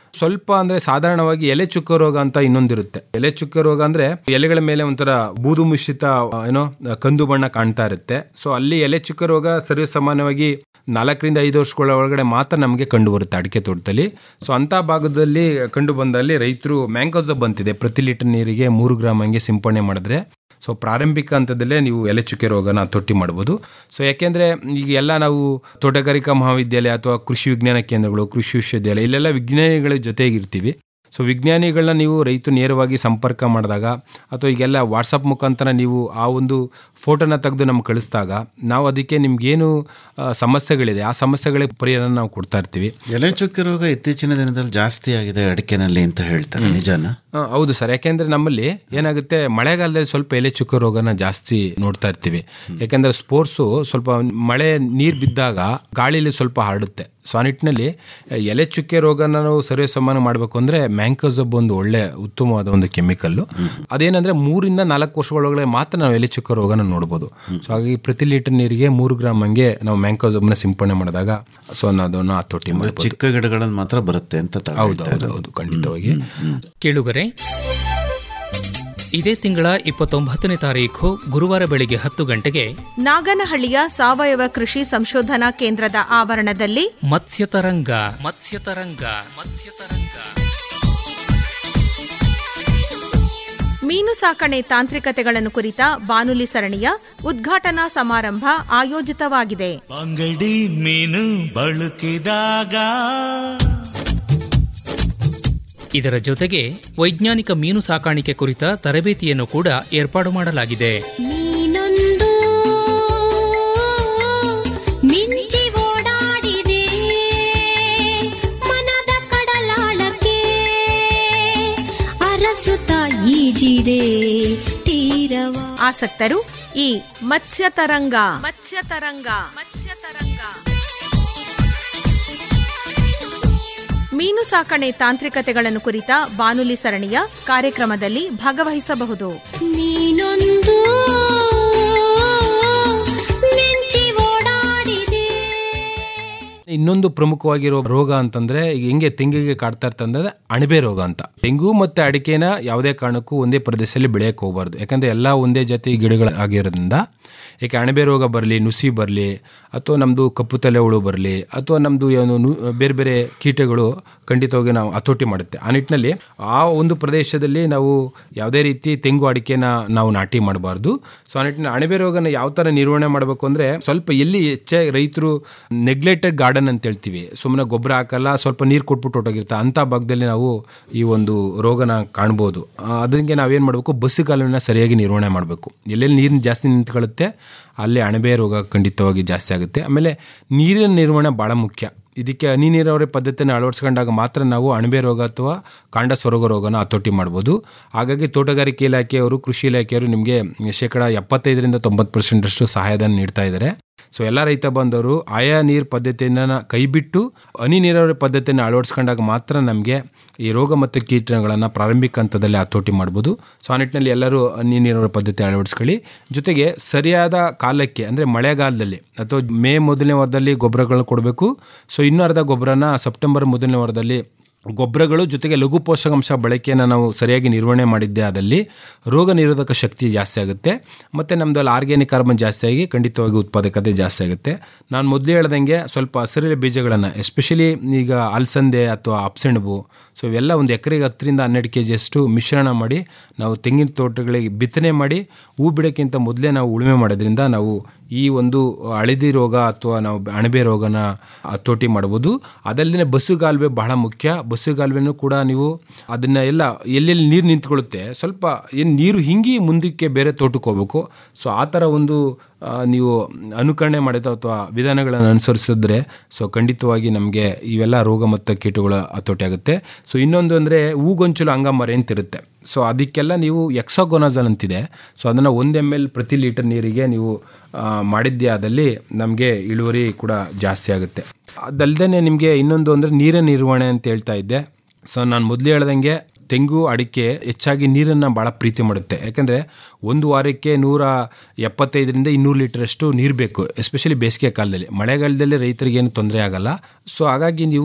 ಸ್ವಲ್ಪ ಅಂದ್ರೆ ಸಾಧಾರಣವಾಗಿ ಎಲೆ ಚುಕ್ಕ ರೋಗ ಅಂತ ಇನ್ನೊಂದಿರುತ್ತೆ ಎಲೆ ಚುಕ್ಕ ರೋಗ ಅಂದ್ರೆ ಎಲೆಗಳ ಮೇಲೆ ಒಂಥರ ಬೂದು ಮಿಶ್ರಿತ ಆ, ಏನೋ ಕಂದು ಬಣ್ಣ ಕಾಣ್ತಾ ಇರುತ್ತೆ ಸೊ ಅಲ್ಲಿ ಎಲೆ ಚುಕ್ಕ ರೋಗ ಸರ್ವೇ ಸಾಮಾನ್ಯವಾಗಿ ನಾಲ್ಕರಿಂದ ಐದು ವರ್ಷಗಳ ಒಳಗಡೆ ಮಾತ್ರ ನಮಗೆ ಕಂಡು ಬರುತ್ತೆ ಅಡಿಕೆ ತೋಟದಲ್ಲಿ ಸೊ ಅಂತ ಭಾಗದಲ್ಲಿ ಕಂಡು ಬಂದಲ್ಲಿ ರೈತರು ಮ್ಯಾಂಗೋಸಬ್ ಬಂತಿದೆ ಪ್ರತಿ ಲೀಟರ್ ನೀರಿಗೆ ಮೂರು ಗ್ರಾಮ್ ಹಂಗೆ ಸಿಂಪಡಣೆ ಮಾಡಿದ್ರೆ ಸೊ ಪ್ರಾರಂಭಿಕ ಹಂತದಲ್ಲೇ ನೀವು ಎಲೆ ಚುಕ್ಕೆ ರೋಗನ ತೊಟ್ಟಿ ಮಾಡ್ಬೋದು ಸೊ ಯಾಕೆಂದರೆ ಈಗ ಎಲ್ಲ ನಾವು ತೋಟಗಾರಿಕಾ ಮಹಾವಿದ್ಯಾಲಯ ಅಥವಾ ಕೃಷಿ ವಿಜ್ಞಾನ ಕೇಂದ್ರಗಳು ಕೃಷಿ ವಿಶ್ವವಿದ್ಯಾಲಯ ಇಲ್ಲೆಲ್ಲ ವಿಜ್ಞಾನಿಗಳ ಜೊತೆಗಿರ್ತೀವಿ ಸೊ ವಿಜ್ಞಾನಿಗಳನ್ನ ನೀವು ರೈತ ನೇರವಾಗಿ ಸಂಪರ್ಕ ಮಾಡಿದಾಗ ಅಥವಾ ಈಗೆಲ್ಲ ವಾಟ್ಸಪ್ ಮುಖಾಂತರ ನೀವು ಆ ಒಂದು ಫೋಟೋನ ತೆಗೆದು ನಮ್ಗೆ ಕಳಿಸಿದಾಗ ನಾವು ಅದಕ್ಕೆ ನಿಮ್ಗೇನು ಆ, ಸಮಸ್ಯೆಗಳಿದೆ ಆ ಸಮಸ್ಯೆಗಳಿಗೆ ಪರಿಹಾರ ನಾವು ಕೊಡ್ತಾ ಇರ್ತೀವಿ ಎಲೆ ಚುಕ್ಕೆ ರೋಗ ಇತ್ತೀಚಿನ ದಿನದಲ್ಲಿ ಜಾಸ್ತಿ ಆಗಿದೆ ಅಡಿಕೆನಲ್ಲಿ ಅಂತ ಹೇಳ್ತಾರೆ ನಿಜಾನ ಆ, ಹೌದು ಸರ್ ಯಾಕೆಂದ್ರೆ ನಮ್ಮಲ್ಲಿ ಏನಾಗುತ್ತೆ ಮಳೆಗಾಲದಲ್ಲಿ ಸ್ವಲ್ಪ ಎಲೆ ಚುಕ್ಕ ರೋಗನ ಜಾಸ್ತಿ ನೋಡ್ತಾ ಇರ್ತೀವಿ ಯಾಕೆಂದ್ರೆ ಸ್ಪೋರ್ಟ್ಸು ಸ್ವಲ್ಪ ಮಳೆ ನೀರು ಬಿದ್ದಾಗ ಗಾಳಿಲಿ ಸ್ವಲ್ಪ ಹರಡುತ್ತೆ ಸೊ ಆ ನಿಟ್ಟಿನಲ್ಲಿ ಎಲೆ ಚುಕ್ಕೆ ರೋಗನ ನಾವು ಸರ್ವೇ ಸಮಾನ ಮಾಡಬೇಕು ಅಂದ್ರೆ ಮ್ಯಾಂಕೋಸಬ್ ಒಂದು ಒಳ್ಳೆ ಉತ್ತಮವಾದ ಒಂದು ಕೆಮಿಕಲ್ಲು ಅದೇನಂದ್ರೆ ಮೂರಿಂದ ನಾಲ್ಕು ವರ್ಷಗಳೊಳಗಡೆ ಮಾತ್ರ ನಾವು ಎಲೆ ಚುಕ್ಕ ರೋಗನ ನೋಡ್ಬೋದು ಸೊ ಹಾಗಾಗಿ ಪ್ರತಿ ಲೀಟರ್ ನೀರಿಗೆ ಮೂರು ಗ್ರಾಮ್ ಹಂಗೆ ನಾವು ಮ್ಯಾಂಕೋಸಬ್ನ ಸಿಂಪಡಣೆ ಮಾಡಿದಾಗ ಸೊ ಅದನ್ನು ಹತೋಟಿ ಮಾಡ್ಬೋದು ಚಿಕ್ಕ ಗಿಡಗಳಲ್ಲಿ ಮಾತ್ರ ಬರುತ್ತೆ ಅಂತ ತಾವು ಹೌದು ಹೇಳ್ತಾ ಹೌದು ಇರೋದು. ಹೌದು ಖಂಡಿತವಾಗಿ ಕೇಳುಗರೆ ಇದೇ ತಿಂಗಳ ಇಪ್ಪತ್ತೊಂಬತ್ತನೇ ತಾರೀಖು ಗುರುವಾರ ಬೆಳಿಗ್ಗೆ ಹತ್ತು ಗಂಟೆಗೆ ನಾಗನಹಳ್ಳಿಯ ಸಾವಯವ ಕೃಷಿ ಸಂಶೋಧನಾ ಕೇಂದ್ರದ ಆವರಣದಲ್ಲಿ ಮತ್ಸ್ಯತರಂಗ ಮತ್ಸ್ಯತರಂಗ ಮತ್ಸ್ಯತರಂಗ ಮೀನು ಸಾಕಣೆ ತಾಂತ್ರಿಕತೆಗಳನ್ನು ಕುರಿತ ಬಾನುಲಿ ಸರಣಿಯ ಉದ್ಘಾಟನಾ ಸಮಾರಂಭ ಆಯೋಜಿತವಾಗಿದೆ ಅಂಗಡಿ ಮೀನು ಬಳಕಿದಾಗ ಇದರ ಜೊತೆಗೆ ವೈಜ್ಞಾನಿಕ ಮೀನು ಸಾಕಾಣಿಕೆ ಕುರಿತ ತರಬೇತಿಯನ್ನು ಕೂಡ ಏರ್ಪಾಡು ಮಾಡಲಾಗಿದೆ ನೀನೊಂದು ಮಿಂಚಿ ಓಡಾಡಿದೆ ಮನದ ಕಡಲಾಳಕ್ಕೆ ಅರಸುತ್ತ ಈಜಿದೆ ತೀರವ ಆಸಕ್ತರು ಈ ಮತ್ಸ್ಯತರಂಗ ಮತ್ಸ್ಯತರಂಗ ಮತ್ಸ್ಯತರಂಗ ಮೀನು ಸಾಕಣೆ ತಾಂತ್ರಿಕತೆಗಳನ್ನು ಕುರಿತ ಬಾನುಲಿ ಸರಣಿಯ ಕಾರ್ಯಕ್ರಮದಲ್ಲಿ ಭಾಗವಹಿಸಬಹುದು ನೀನೊಂದು ಮಿಂಚಿ ಓಡಾಡಿದೆ ಇನ್ನೊಂದು ಪ್ರಮುಖವಾಗಿರೋ ರೋಗ ಅಂತಂದ್ರೆ ಈಗ ಹೆಂಗೆ ತೆಂಗಿಗೆ ಕಾಡ್ತಾ ಇರ್ತಂದ್ರೆ ಅಣಬೆ ರೋಗ ಅಂತ ತೆಂಗು ಮತ್ತೆ ಅಡಿಕೆನ ಯಾವುದೇ ಕಾರಣಕ್ಕೂ ಒಂದೇ ಪ್ರದೇಶದಲ್ಲಿ ಬೆಳೆಯಕ್ಕೆ ಹೋಗಬಾರ್ದು ಯಾಕಂದ್ರೆ ಎಲ್ಲ ಒಂದೇ ಜಾತಿ ಗಿಡಗಳಾಗಿರೋದ್ರಿಂದ ಯಾಕೆ ಅಣಬೆ ರೋಗ ಬರಲಿ ನುಸಿ ಬರಲಿ ಅಥವಾ ನಮ್ಮದು ಕಪ್ಪು ತಲೆ ಹುಳು ಬರಲಿ ಅಥವಾ ನಮ್ಮದು ಏನು ನು ಬೇರೆ ಬೇರೆ ಕೀಟಗಳು ಖಂಡಿತವಾಗಿ ನಾವು ಹತೋಟಿ ಮಾಡುತ್ತೆ ಆ ನಿಟ್ಟಿನಲ್ಲಿ ಆ ಒಂದು ಪ್ರದೇಶದಲ್ಲಿ ನಾವು ಯಾವುದೇ ರೀತಿ ತೆಂಗು ಅಡಿಕೆನ ನಾವು ನಾಟಿ ಮಾಡಬಾರ್ದು ಸೊ ಆ ನಿಟ್ಟಿನಲ್ಲಿ ಅಣಬೆ ರೋಗನ ಯಾವ ಥರ ನಿರ್ವಹಣೆ ಮಾಡಬೇಕು ಅಂದರೆ ಸ್ವಲ್ಪ ಎಲ್ಲಿ ಹೆಚ್ಚಾಗಿ ರೈತರು ನೆಗ್ಲೆಕ್ಟೆಡ್ ಗಾರ್ಡನ್ ಅಂತ ಹೇಳ್ತೀವಿ ಸುಮ್ಮನೆ ಗೊಬ್ಬರ ಹಾಕಲ್ಲ ಸ್ವಲ್ಪ ನೀರು ಕೊಟ್ಬಿಟ್ಟು ಹೊಟ್ಟೋಗಿರ್ತಾರೆ ಅಂಥ ಭಾಗದಲ್ಲಿ ನಾವು ಈ ಒಂದು ರೋಗನ ಕಾಣ್ಬೋದು ಆ, ಅದಕ್ಕೆ ನಾವೇನು ಮಾಡಬೇಕು ಬಸ್ಸು ಕಾಲುವೆನ ಸರಿಯಾಗಿ ನಿರ್ವಹಣೆ ಮಾಡಬೇಕು ಎಲ್ಲೆಲ್ಲಿ ನೀರಿನ ಜಾಸ್ತಿ ನಿಂತ್ಕೊಳ್ಳುತ್ತೆ ಅಲ್ಲಿ ಅಣಬೆ ರೋಗ ಖಂಡಿತವಾಗಿ ಜಾಸ್ತಿ ಆಗುತ್ತೆ ಆಮೇಲೆ ನೀರಿನ ನಿರ್ವಹಣೆ ಭಾಳ ಮುಖ್ಯ ಇದಕ್ಕೆ ಹನಿ ನೀರಾವರಿ ಪದ್ಧತಿಯನ್ನು ಅಳವಡಿಸ್ಕೊಂಡಾಗ ಮಾತ್ರ ನಾವು ಅಣಬೆ ರೋಗ ಅಥವಾ ಕಾಂಡ ಸೊರಗ ರೋಗನ ಹತೋಟಿ ಮಾಡ್ಬೋದು ಹಾಗಾಗಿ ತೋಟಗಾರಿಕೆ ಇಲಾಖೆಯವರು ಕೃಷಿ ಇಲಾಖೆಯವರು ನಿಮಗೆ ಶೇಕಡ ಎಪ್ಪತ್ತೈದರಿಂದ ತೊಂಬತ್ತು ಪರ್ಸೆಂಟಷ್ಟು ಸಹಾಯಧನ ನೀಡ್ತಾ ಇದ್ದಾರೆ ಸೊ ಎಲ್ಲ ರೈತ ಬಂದವರು ಆಯಾ ನೀರು ಪದ್ಧತಿಯನ್ನು ಕೈಬಿಟ್ಟು ಹನಿ ನೀರಾವರಿ ಪದ್ಧತಿಯನ್ನು ಅಳವಡಿಸ್ಕೊಂಡಾಗ ಮಾತ್ರ ನಮಗೆ ಈ ರೋಗ ಮತ್ತು ಕೀಟಗಳನ್ನು ಪ್ರಾರಂಭಿಕ ಹಂತದಲ್ಲಿ ಹತೋಟಿ ಮಾಡ್ಬೋದು ಸೊ ಆ ನಿಟ್ಟಿನಲ್ಲಿ ಎಲ್ಲರೂ ಹನಿ ನೀರಾವರಿ ಪದ್ಧತಿ ಅಳವಡಿಸ್ಕೊಳ್ಳಿ ಜೊತೆಗೆ ಸರಿಯಾದ ಕಾಲಕ್ಕೆ ಅಂದರೆ ಮಳೆಗಾಲದಲ್ಲಿ ಅಥವಾ ಮೇ ಮೊದಲನೇ ವಾರದಲ್ಲಿ ಗೊಬ್ಬರಗಳನ್ನ ಕೊಡಬೇಕು ಸೊ ಇನ್ನೂ ಅರ್ಧ ಗೊಬ್ಬರನ ಸೆಪ್ಟೆಂಬರ್ ಮೊದಲನೇ ವಾರದಲ್ಲಿ ಗೊಬ್ಬರಗಳು ಜೊತೆಗೆ ಲಘು ಪೋಷಕಾಂಶ ಬಳಕೆಯನ್ನು ನಾವು ಸರಿಯಾಗಿ ನಿರ್ವಹಣೆ ಮಾಡಿದ್ದೇ ಆದಲ್ಲಿ ರೋಗ ನಿರೋಧಕ ಶಕ್ತಿ ಜಾಸ್ತಿ ಆಗುತ್ತೆ ಮತ್ತು ನಮ್ಮದಲ್ಲಿ ಆರ್ಗ್ಯಾನಿಕ್ ಕಾರ್ಬನ್ ಜಾಸ್ತಿ ಆಗಿ ಖಂಡಿತವಾಗಿ ಉತ್ಪಾದಕತೆ ಜಾಸ್ತಿ ಆಗುತ್ತೆ ನಾನು ಮೊದಲೇ ಹೇಳ್ದಂಗೆ ಸ್ವಲ್ಪ ಹಸಿರೆಲೆ ಬೀಜಗಳನ್ನು ಎಸ್ಪೆಷಲಿ ಈಗ ಅಲಸಂದೆ ಅಥವಾ ಅಪ್ಸೆಣಬು ಸೊ ಇವೆಲ್ಲ ಒಂದು ಎಕರೆಗೆ ಹತ್ತರಿಂದ ಹನ್ನೆರಡು ಕೆ ಜಿಯಷ್ಟು ಮಿಶ್ರಣ ಮಾಡಿ ನಾವು ತೆಂಗಿನ ತೋಟಗಳಿಗೆ ಬಿತ್ತನೆ ಮಾಡಿ ಹೂ ಬಿಡೋಕ್ಕಿಂತ ಮೊದಲೇ ನಾವು ಉಳುಮೆ ಮಾಡೋದ್ರಿಂದ ನಾವು ಈ ಒಂದು ಹಳದಿ ರೋಗ ಅಥವಾ ನಾವು ಅಣಬೆ ರೋಗನ ಹತೋಟಿ ಮಾಡ್ಬೋದು ಅದಲ್ಲದೆ ಬಸ್ಸುಗಾಲುವೆ ಬಹಳ ಮುಖ್ಯ ಬಸ್ಸುಗಾಲುವೆನೂ ಕೂಡ ನೀವು ಅದನ್ನ ಎಲ್ಲ ಎಲ್ಲೆಲ್ಲಿ ನೀರು ನಿಂತ್ಕೊಳ್ಳುತ್ತೆ ಸ್ವಲ್ಪ ಏನು ನೀರು ಹಿಂಗಿ ಮುಂದಕ್ಕೆ ಬೇರೆ ತೋಟಕ್ಕೆ ಹೋಗ್ಬೇಕು ಸೊ ಆ ಥರ ಒಂದು ಆ, ನೀವು ಅನುಕರಣೆ ಮಾಡಿದ ಅಥವಾ ವಿಧಾನಗಳನ್ನು ಅನುಸರಿಸಿದ್ರೆ ಸೊ ಖಂಡಿತವಾಗಿ ನಮಗೆ ಇವೆಲ್ಲ ರೋಗ ಮತ್ತು ಕೀಟಗಳ ಹತೋಟಿ ಆಗುತ್ತೆ ಸೊ ಇನ್ನೊಂದು ಅಂದರೆ ಹೂಗೊಂಚಲು ಅಂಗಮರೆ ಅಂತಿರುತ್ತೆ ಸೊ ಅದಕ್ಕೆಲ್ಲ ನೀವು ಎಕ್ಸಾಗೊನಾಜಲ್ ಅಂತಿದೆ ಸೊ ಅದನ್ನು ಒಂದು ಎಮ್ ಎಲ್ ಪ್ರತಿ ಲೀಟರ್ ನೀರಿಗೆ ನೀವು ಆ, ಮಾಡಿದ್ದೇ ಆದಲ್ಲಿ ನಮಗೆ ಇಳುವರಿ ಕೂಡ ಜಾಸ್ತಿ ಆಗುತ್ತೆ ಅದಲ್ಲದೆ ನಿಮಗೆ ಇನ್ನೊಂದು ಅಂದರೆ ನೀರಿನ ನಿರ್ವಹಣೆ ಅಂತ ಹೇಳ್ತಾ ಇದ್ದೆ ಸೊ ನಾನು ಮೊದಲೇ ಹೇಳ್ದಂಗೆ ತೆಂಗು ಅಡಿಕೆ ಹೆಚ್ಚಾಗಿ ನೀರನ್ನು ಭಾಳ ಪ್ರೀತಿ ಮಾಡುತ್ತೆ ಯಾಕಂದರೆ ಒಂದು ವಾರಕ್ಕೆ ನೂರ ಎಪ್ಪತ್ತೈದರಿಂದ ಇನ್ನೂರು ಲೀಟರಷ್ಟು ನೀರು ಬೇಕು ಎಸ್ಪೆಷಲಿ ಬೇಸಿಗೆ ಕಾಲದಲ್ಲಿ ಮಳೆಗಾಲದಲ್ಲಿ ರೈತರಿಗೆ ಏನು ತೊಂದರೆ ಆಗಲ್ಲ ಸೊ ಹಾಗಾಗಿ ನೀವು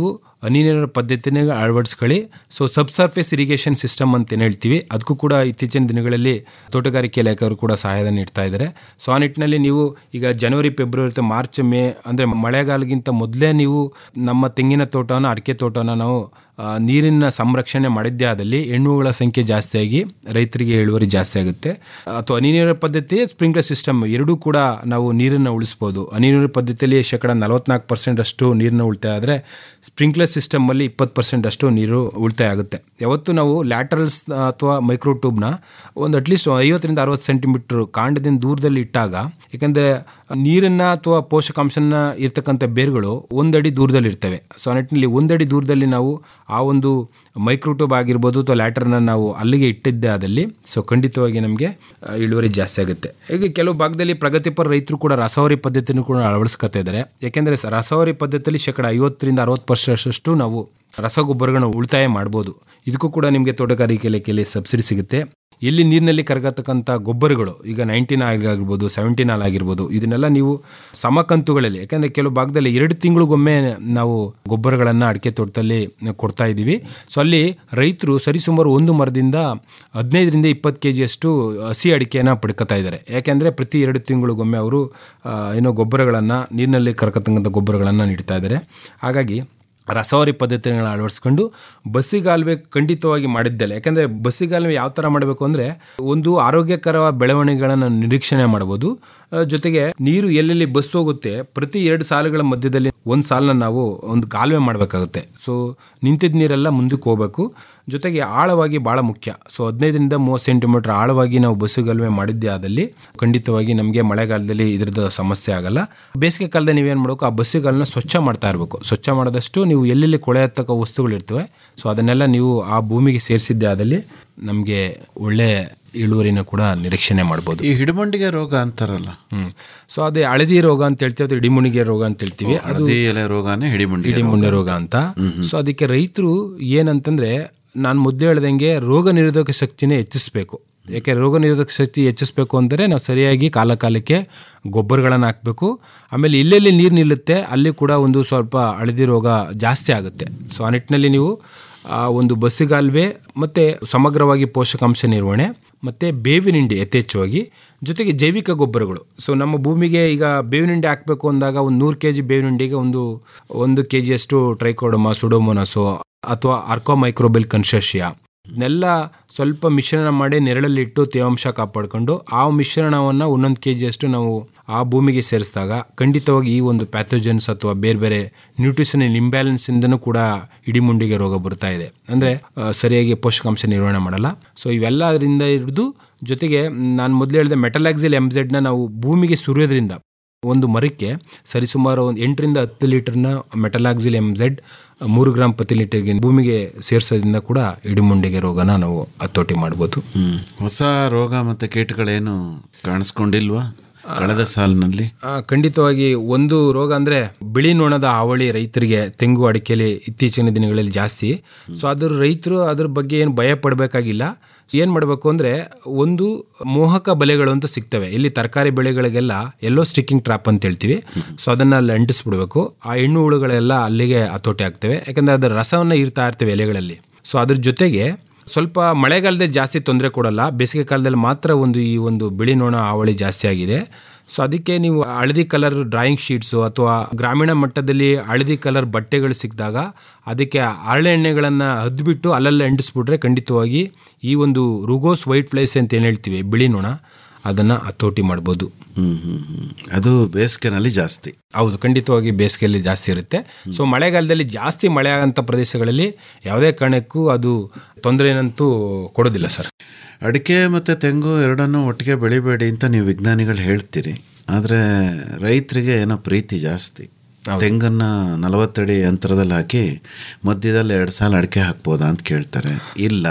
ಹನಿ ನೀರಿನ ಪದ್ಧತಿನ ಅಳವಡಿಸ್ಕೊಳ್ಳಿ so subsurface irrigation system ಅಂತ ಏನು ಹೇಳ್ತೀವಿ ಅದಕ್ಕೂ ಕೂಡ ಇತ್ತೀಚಿನ ದಿನಗಳಲ್ಲಿ ತೋಟಗಾರಿಕೆ ಇಲಾಖೆಯವರು ಕೂಡ ಸಹಾಯ ನೀಡ್ತಾ ಇದ್ದಾರೆ ಸೊ ಆ ನಿಟ್ಟಿನಲ್ಲಿ ನೀವು ಈಗ ಜನವರಿ ಫೆಬ್ರವರಿ ಅಥವಾ ಮಾರ್ಚ್ ಮೇ ಅಂದರೆ ಮಳೆಗಾಲಗಿಂತ ಮೊದಲೇ ನೀವು ನಮ್ಮ ತೆಂಗಿನ ತೋಟನ ಅಡಿಕೆ ತೋಟನ ನಾವು ಆ, ನೀರಿನ ಸಂರಕ್ಷಣೆ ಮಾಡಿದ್ದೇ ಆದಲ್ಲಿ ಹೆಣ್ಣುಗಳ ಸಂಖ್ಯೆ ಜಾಸ್ತಿಯಾಗಿ ರೈತರಿಗೆ ಇಳುವರಿ ಜಾಸ್ತಿ ಆಗುತ್ತೆ ಅಥವಾ ಹನಿ ನೀರಿನ ಪದ್ಧತಿ ಸ್ಪ್ರಿಂಕ್ಲರ್ ಸಿಸ್ಟಮ್ ಎರಡೂ ಕೂಡ ನಾವು ನೀರನ್ನು ಉಳಿಸ್ಬೋದು ಹನಿ ನೀರಿನ ಪದ್ಧತಿಯಲ್ಲಿ ಶೇಕಡ ನಲವತ್ನಾಲ್ಕು ಪರ್ಸೆಂಟ್ ಅಷ್ಟು ನೀರನ್ನ ಉಳಿತಾಯ ಆದರೆ ಸ್ಪ್ರಿಂಕ್ಲರ್ ಸಿಸ್ಟಮಲ್ಲಿ ಇಪ್ಪತ್ತು ಪರ್ಸೆಂಟ್ ಅಷ್ಟು ನೀರು ಉಳಿತಾಯ ಆಗುತ್ತೆ ಯಾವತ್ತು ನಾವು ಲ್ಯಾಟರಲ್ಸ್ ಅಥವಾ ಮೈಕ್ರೋ ಟ್ಯೂಬ್ನ ಒಂದು ಅಟ್ಲೀಸ್ಟ್ ಐವತ್ತರಿಂದ ಅರವತ್ತು ಸೆಂಟಿಮೀಟ್ರ್ ಕಾಂಡದಿಂದ ದೂರದಲ್ಲಿ ಇಟ್ಟಾಗ ಯಾಕಂದರೆ ನೀರನ್ನು ಅಥವಾ ಪೋಷಕಾಂಶನ ಇರ್ತಕ್ಕಂಥ ಬೇರುಗಳು ಒಂದಡಿ ದೂರದಲ್ಲಿ ಇರ್ತವೆ ಸೊ ಆ ನಿಟ್ಟಿನಲ್ಲಿ ಒಂದಡಿ ದೂರದಲ್ಲಿ ನಾವು ಆ ಒಂದು ಮೈಕ್ರೋಟ್ಯೂಬ್ ಆಗಿರ್ಬೋದು ಅಥವಾ ಲ್ಯಾಟರ್ನ ನಾವು ಅಲ್ಲಿಗೆ ಇಟ್ಟಿದ್ದೇ ಆದಲ್ಲಿ ಸೊ ಖಂಡಿತವಾಗಿ ನಮಗೆ ಇಳುವರಿ ಜಾಸ್ತಿ ಆಗುತ್ತೆ ಈಗ ಕೆಲವು ಭಾಗದಲ್ಲಿ ಪ್ರಗತಿಪರ ರೈತರು ಕೂಡ ರಸವರಿ ಪದ್ಧತಿನೂ ಕೂಡ ಅಳವಡಿಸ್ಕೊತಾ ಇದ್ದಾರೆ ಯಾಕೆಂದರೆ ಸ- ರಸವರಿ ಪದ್ಧತಿಯಲ್ಲಿ ಶೇಕಡ ಐವತ್ತರಿಂದ ಅರವತ್ತು ಪರ್ಸೆಂಟಷ್ಟು ನಾವು ರಸಗೊಬ್ಬರಗಳನ್ನು ಉಳಿತಾಯ ಮಾಡ್ಬೋದು ಇದಕ್ಕೂ ಕೂಡ ನಿಮಗೆ ತೋಟಗಾರಿಕೆ ಇಲಾಖೆಯಲ್ಲಿ ಸಬ್ಸಿಡಿ ಸಿಗುತ್ತೆ ಎಲ್ಲಿ ನೀರಿನಲ್ಲಿ ಕರಗತಕ್ಕಂಥ ಗೊಬ್ಬರಗಳು ಈಗ ನೈನ್ಟೀನ್ ಆಗಿರ್ಬೋದು ಸೆವೆಂಟೀನ್ ಆಲ್ ಆಗಿರ್ಬೋದು ಇದನ್ನೆಲ್ಲ ನೀವು ಸಮಕಂತುಗಳಲ್ಲಿ ಯಾಕಂದರೆ ಕೆಲವು ಭಾಗದಲ್ಲಿ ಎರಡು ತಿಂಗಳಿಗೊಮ್ಮೆ ನಾವು ಗೊಬ್ಬರಗಳನ್ನು ಅಡಿಕೆ ತೋಟದಲ್ಲಿ ಕೊಡ್ತಾ ಇದ್ದೀವಿ ಸೊ ಅಲ್ಲಿ ರೈತರು ಸರಿಸುಮಾರು ಒಂದು ಮರದಿಂದ ಹದಿನೈದರಿಂದ ಇಪ್ಪತ್ತು ಕೆ ಜಿಯಷ್ಟು ಹಸಿ ಅಡಿಕೆಯನ್ನು ಪಡ್ಕೊತಾ ಇದ್ದಾರೆ ಯಾಕೆಂದರೆ ಪ್ರತಿ ಎರಡು ತಿಂಗಳಿಗೊಮ್ಮೆ ಅವರು ಆ, ಏನೋ ಗೊಬ್ಬರಗಳನ್ನು ನೀರಿನಲ್ಲಿ ಕರಗತಕ್ಕಂಥ ಗೊಬ್ಬರಗಳನ್ನು ನೀಡ್ತಾ ಇದ್ದಾರೆ ಹಾಗಾಗಿ ರಸವರಿ ಪದ್ಧತಿಗಳನ್ನ ಅಳವಡಿಸ್ಕೊಂಡು ಬಸ್ಸಿಗಾಲುವೆ ಖಂಡಿತವಾಗಿ ಮಾಡಿದ್ದಲ್ಲ ಯಾಕಂದರೆ ಬಸ್ಸಿಗಾಲುವೆ ಯಾವ ಥರ ಮಾಡಬೇಕು ಅಂದರೆ ಒಂದು ಆರೋಗ್ಯಕರ ಬೆಳವಣಿಗೆಗಳನ್ನು ನಿರೀಕ್ಷಣೆ ಮಾಡ್ಬೋದು ಆ, ಜೊತೆಗೆ ನೀರು ಎಲ್ಲೆಲ್ಲಿ ಬಸ್ ಹೋಗುತ್ತೆ ಪ್ರತಿ ಎರಡು ಸಾಲುಗಳ ಮಧ್ಯದಲ್ಲಿ ಒಂದು ಸಾಲನ್ನ ನಾವು ಒಂದು ಕಾಲುವೆ ಮಾಡಬೇಕಾಗುತ್ತೆ ಸೊ ನಿಂತಿದ್ದ ನೀರೆಲ್ಲ ಮುಂದಕ್ಕೆ ಹೋಗಬೇಕು ಜೊತೆಗೆ ಆಳವಾಗಿ ಭಾಳ ಮುಖ್ಯ ಸೊ ಹದಿನೈದರಿಂದ ಮೂವತ್ತು ಸೆಂಟಿಮೀಟರ್ ಆಳವಾಗಿ ನಾವು ಬಸ್ಸುಗಾಲುವೆ ಮಾಡಿದ್ದೇ ಆದಲ್ಲಿ ಖಂಡಿತವಾಗಿ ನಮಗೆ ಮಳೆಗಾಲದಲ್ಲಿ ಇದ್ರದ್ದು ಸಮಸ್ಯೆ ಆಗಲ್ಲ ಬೇಸಿಗೆ ಕಾಲದಲ್ಲಿ ನೀವೇನು ಮಾಡಬೇಕು ಆ ಬಸ್ಸುಗಳನ್ನ ಸ್ವಚ್ಛ ಮಾಡ್ತಾ ಇರಬೇಕು ಸ್ವಚ್ಛ ಮಾಡಿದಷ್ಟು ನೀವು ಎಲ್ಲೆಲ್ಲಿ ಕೊಳೆ ಹತ್ತಕ್ಕ ವಸ್ತುಗಳಿರ್ತವೆ ಸೊ ಅದನ್ನೆಲ್ಲ ನೀವು ಆ ಭೂಮಿಗೆ ಸೇರಿಸಿದ್ದೇ ಆದಲ್ಲಿ ನಮಗೆ ಒಳ್ಳೆ ಇಳುವರಿನ ಕೂಡ ನಿರೀಕ್ಷಣೆ ಮಾಡ್ಬೋದು ಈ ಹಿಡಮಂಡಿಗೆ ರೋಗ ಅಂತಾರಲ್ಲ ಹ್ಮ್ ಸೊ ಅದೇ ಹಳದಿ ರೋಗ ಅಂತ ಹೇಳ್ತೀವಿ ಅದು ಇಡಿಮುಣಿಗೆ ರೋಗ ಅಂತ ಹೇಳ್ತೀವಿ ಅದು ಹಳದಿ ಎಲೆ ರೋಗನೇ ಹಿಡಿಮುಂಡಿ ಇಡಿಮುಂಡೆ ರೋಗ ಅಂತ ಸೊ ಅದಕ್ಕೆ ರೈತರು ಏನಂತಂದ್ರೆ ನಾನು ಮೊದಲು ಹೇಳ್ದಂಗೆ ರೋಗ ನಿರೋಧಕ ಶಕ್ತಿನೇ ಹೆಚ್ಚಿಸ್ಬೇಕು ಯಾಕೆ ರೋಗ ನಿರೋಧಕ ಶಕ್ತಿ ಹೆಚ್ಚಿಸ್ಬೇಕು ಅಂದರೆ ನಾವು ಸರಿಯಾಗಿ ಕಾಲ ಕಾಲಕ್ಕೆ ಗೊಬ್ಬರಗಳನ್ನು ಹಾಕಬೇಕು ಆಮೇಲೆ ಎಲ್ಲೆಲ್ಲಿ ನೀರು ನಿಲ್ಲುತ್ತೆ ಅಲ್ಲಿ ಕೂಡ ಒಂದು ಸ್ವಲ್ಪ ಹಳದಿ ರೋಗ ಜಾಸ್ತಿ ಆಗುತ್ತೆ ಸೊ ಆ ನಿಟ್ಟಿನಲ್ಲಿ ನೀವು ಆ ಒಂದು ಬಸ್ಸಿಗಾಲ್ವೆ ಮತ್ತು ಸಮಗ್ರವಾಗಿ ಪೋಷಕಾಂಶ ನಿರ್ವಹಣೆ ಮತ್ತು ಬೇವಿನ ಹಿಂಡಿ ಯಥೇಚ್ಛವಾಗಿ ಜೊತೆಗೆ ಜೈವಿಕ ಗೊಬ್ಬರಗಳು ಸೊ ನಮ್ಮ ಭೂಮಿಗೆ ಈಗ ಬೇವಿನ ಹಿಂಡಿ ಹಾಕಬೇಕು ಅಂದಾಗ ಒಂದು ನೂರು ಕೆ ಜಿ ಬೇವಿನ ಹಿಂಡಿಗೆ ಒಂದು ಒಂದು ಕೆ ಜಿಯಷ್ಟು ಟ್ರೈಕೋಡಮ ಸುಡೋಮೋನಸು ಅಥವಾ ಅರ್ಕೋಮೈಕ್ರೋಬೆಲ್ ಕನ್ಸರ್ಷಿಯಾ ಇದನ್ನೆಲ್ಲ ಸ್ವಲ್ಪ ಮಿಶ್ರಣ ಮಾಡಿ ನೆರಳಲ್ಲಿಟ್ಟು ತೇವಾಂಶ ಕಾಪಾಡಿಕೊಂಡು ಆ ಮಿಶ್ರಣವನ್ನು ಒಂದೊಂದು ಕೆ ಜಿಯಷ್ಟು ನಾವು ಆ ಭೂಮಿಗೆ ಸೇರಿಸಿದಾಗ ಖಂಡಿತವಾಗಿ ಈ ಒಂದು ಪ್ಯಾಥೋಜನ್ಸ್ ಅಥವಾ ಬೇರೆ ಬೇರೆ ನ್ಯೂಟ್ರಿಷನ್ ಇಂಬ್ಯಾಲೆನ್ಸಿಂದನೂ ಕೂಡ ಇಡಿಮುಂಡಿಗೆ ರೋಗ ಬರ್ತಾ ಇದೆ ಅಂದರೆ ಸರಿಯಾಗಿ ಪೋಷಕಾಂಶ ನಿರ್ವಹಣೆ ಮಾಡಲ್ಲ ಸೊ ಇವೆಲ್ಲದರಿಂದ ಹಿಡಿದು ಜೊತೆಗೆ ನಾನು ಮೊದಲು ಹೇಳಿದೆ ಮೆಟಲಾಕ್ಸಿಲ್ ಎಂಝೆಡ್ನ ನಾವು ಭೂಮಿಗೆ ಸುರಿಯೋದ್ರಿಂದ ಒಂದು ಮರಕ್ಕೆ ಸರಿಸುಮಾರು ಒಂದು ಎಂಟರಿಂದ ಹತ್ತು ಲೀಟರ್ನ ಮೆಟಲಾಕ್ಸಿಲ್ ಎಂಝೆಡ್ ಮೂರು ಗ್ರಾಮ್ ಪ್ರತಿ ಲೀಟರ್ಗೆ ಭೂಮಿಗೆ ಸೇರಿಸೋದ್ರಿಂದ ಕೂಡ ಇಡಿಮುಂಡಿಗೆ ರೋಗನ ನಾವು ಹತೋಟಿ ಮಾಡ್ಬೋದು ಹ್ಮ್ ಹೊಸ ರೋಗ ಮತ್ತೆ ಕೀಟಗಳೇನು ಕಾಣಿಸ್ಕೊಂಡಿಲ್ವಾ ಕಳೆದ ಸಾಲಿನಲ್ಲಿ ಆ, ಖಂಡಿತವಾಗಿ ಒಂದು ರೋಗ ಅಂದರೆ ಬಿಳಿ ನೊಣದ ಹಾವಳಿ ರೈತರಿಗೆ ತೆಂಗು ಅಡಿಕೆಲಿ ಇತ್ತೀಚಿನ ದಿನಗಳಲ್ಲಿ ಜಾಸ್ತಿ ಸೊ ಅದ್ರ ರೈತರು ಅದ್ರ ಬಗ್ಗೆ ಏನು ಭಯ ಪಡಬೇಕಾಗಿಲ್ಲ ಏನು ಮಾಡಬೇಕು ಅಂದರೆ ಒಂದು ಮೋಹಕ ಬಲೆಗಳು ಅಂತ ಸಿಗ್ತವೆ ಇಲ್ಲಿ ತರಕಾರಿ ಬೆಳೆಗಳಿಗೆಲ್ಲ ಎಲ್ಲೋ ಸ್ಟಿಕ್ಕಿಂಗ್ ಟ್ರಾಪ್ ಅಂತ ಹೇಳ್ತೀವಿ ಸೊ ಅದನ್ನು ಅಲ್ಲಿ ಅಂಟಿಸ್ಬಿಡ್ಬೇಕು ಆ ಹೆಣ್ಣು ಹುಳುಗಳೆಲ್ಲ ಅಲ್ಲಿಗೆ ಹತೋಟಿ ಆಗ್ತವೆ ಯಾಕಂದರೆ ಅದರ ರಸವನ್ನು ಇರ್ತಾ ಇರ್ತವೆ ಎಲೆಗಳಲ್ಲಿ ಸೊ ಅದ್ರ ಜೊತೆಗೆ ಸ್ವಲ್ಪ ಮಳೆಗಾಲದಲ್ಲಿ ಜಾಸ್ತಿ ತೊಂದರೆ ಕೊಡಲ್ಲ ಬೇಸಿಗೆ ಕಾಲದಲ್ಲಿ ಮಾತ್ರ ಒಂದು ಈ ಒಂದು ಬಿಳಿ ನೊಣ ಹಾವಳಿ ಜಾಸ್ತಿ ಆಗಿದೆ ಸೊ ಅದಕ್ಕೆ ನೀವು ಹಳದಿ ಕಲರ್ ಡ್ರಾಯಿಂಗ್ ಶೀಟ್ಸು ಅಥವಾ ಗ್ರಾಮೀಣ ಮಟ್ಟದಲ್ಲಿ ಹಳದಿ ಕಲರ್ ಬಟ್ಟೆಗಳು ಸಿಕ್ಕಿದಾಗ ಅದಕ್ಕೆ ಹರಳೆ ಎಣ್ಣೆಗಳನ್ನು ಹದ್ಬಿಟ್ಟು ಅಲ್ಲಲ್ಲೇ ಅಂಟಿಸ್ಬಿಟ್ರೆ ಖಂಡಿತವಾಗಿ ಈ ಒಂದು ರುಗೋಸ್ ವೈಟ್ ಫ್ಲೈಸ್ ಅಂತ ಏನು ಹೇಳ್ತೀವಿ ಬಿಳಿ ನೊಣ ಅದನ್ನು ಹತೋಟಿ ಮಾಡ್ಬೋದು ಹ್ಮ್ ಹ್ಮ್ ಹ್ಮ್ ಅದು ಬೇಸಿಗೆನಲ್ಲಿ ಜಾಸ್ತಿ ಹೌದು ಖಂಡಿತವಾಗಿ ಬೇಸಿಗೆಯಲ್ಲಿ ಜಾಸ್ತಿ ಇರುತ್ತೆ ಸೊ ಮಳೆಗಾಲದಲ್ಲಿ ಜಾಸ್ತಿ ಮಳೆ ಆಗಂಥ ಪ್ರದೇಶಗಳಲ್ಲಿ ಯಾವುದೇ ಕಾರಣಕ್ಕೂ ಅದು ತೊಂದರೆನಂತೂ ಕೊಡೋದಿಲ್ಲ ಸರ್ ಅಡಿಕೆ ಮತ್ತು ತೆಂಗು ಎರಡನ್ನೂ ಒಟ್ಟಿಗೆ ಬೆಳಿಬೇಡಿ ಅಂತ ನೀವು ವಿಜ್ಞಾನಿಗಳು ಹೇಳ್ತೀರಿ ಆದರೆ ರೈತರಿಗೆ ಏನೋ ಪ್ರೀತಿ ಜಾಸ್ತಿ ತೆಂಗನ್ನ ನಲವತ್ತಡಿ ಅಂತರದಲ್ಲಿ ಹಾಕಿ ಮಧ್ಯದಲ್ಲಿ ಎರಡು ಸಾಲ ಅಡಿಕೆ ಹಾಕ್ಬೋದಾ ಅಂತ ಕೇಳ್ತಾರೆ ಇಲ್ಲ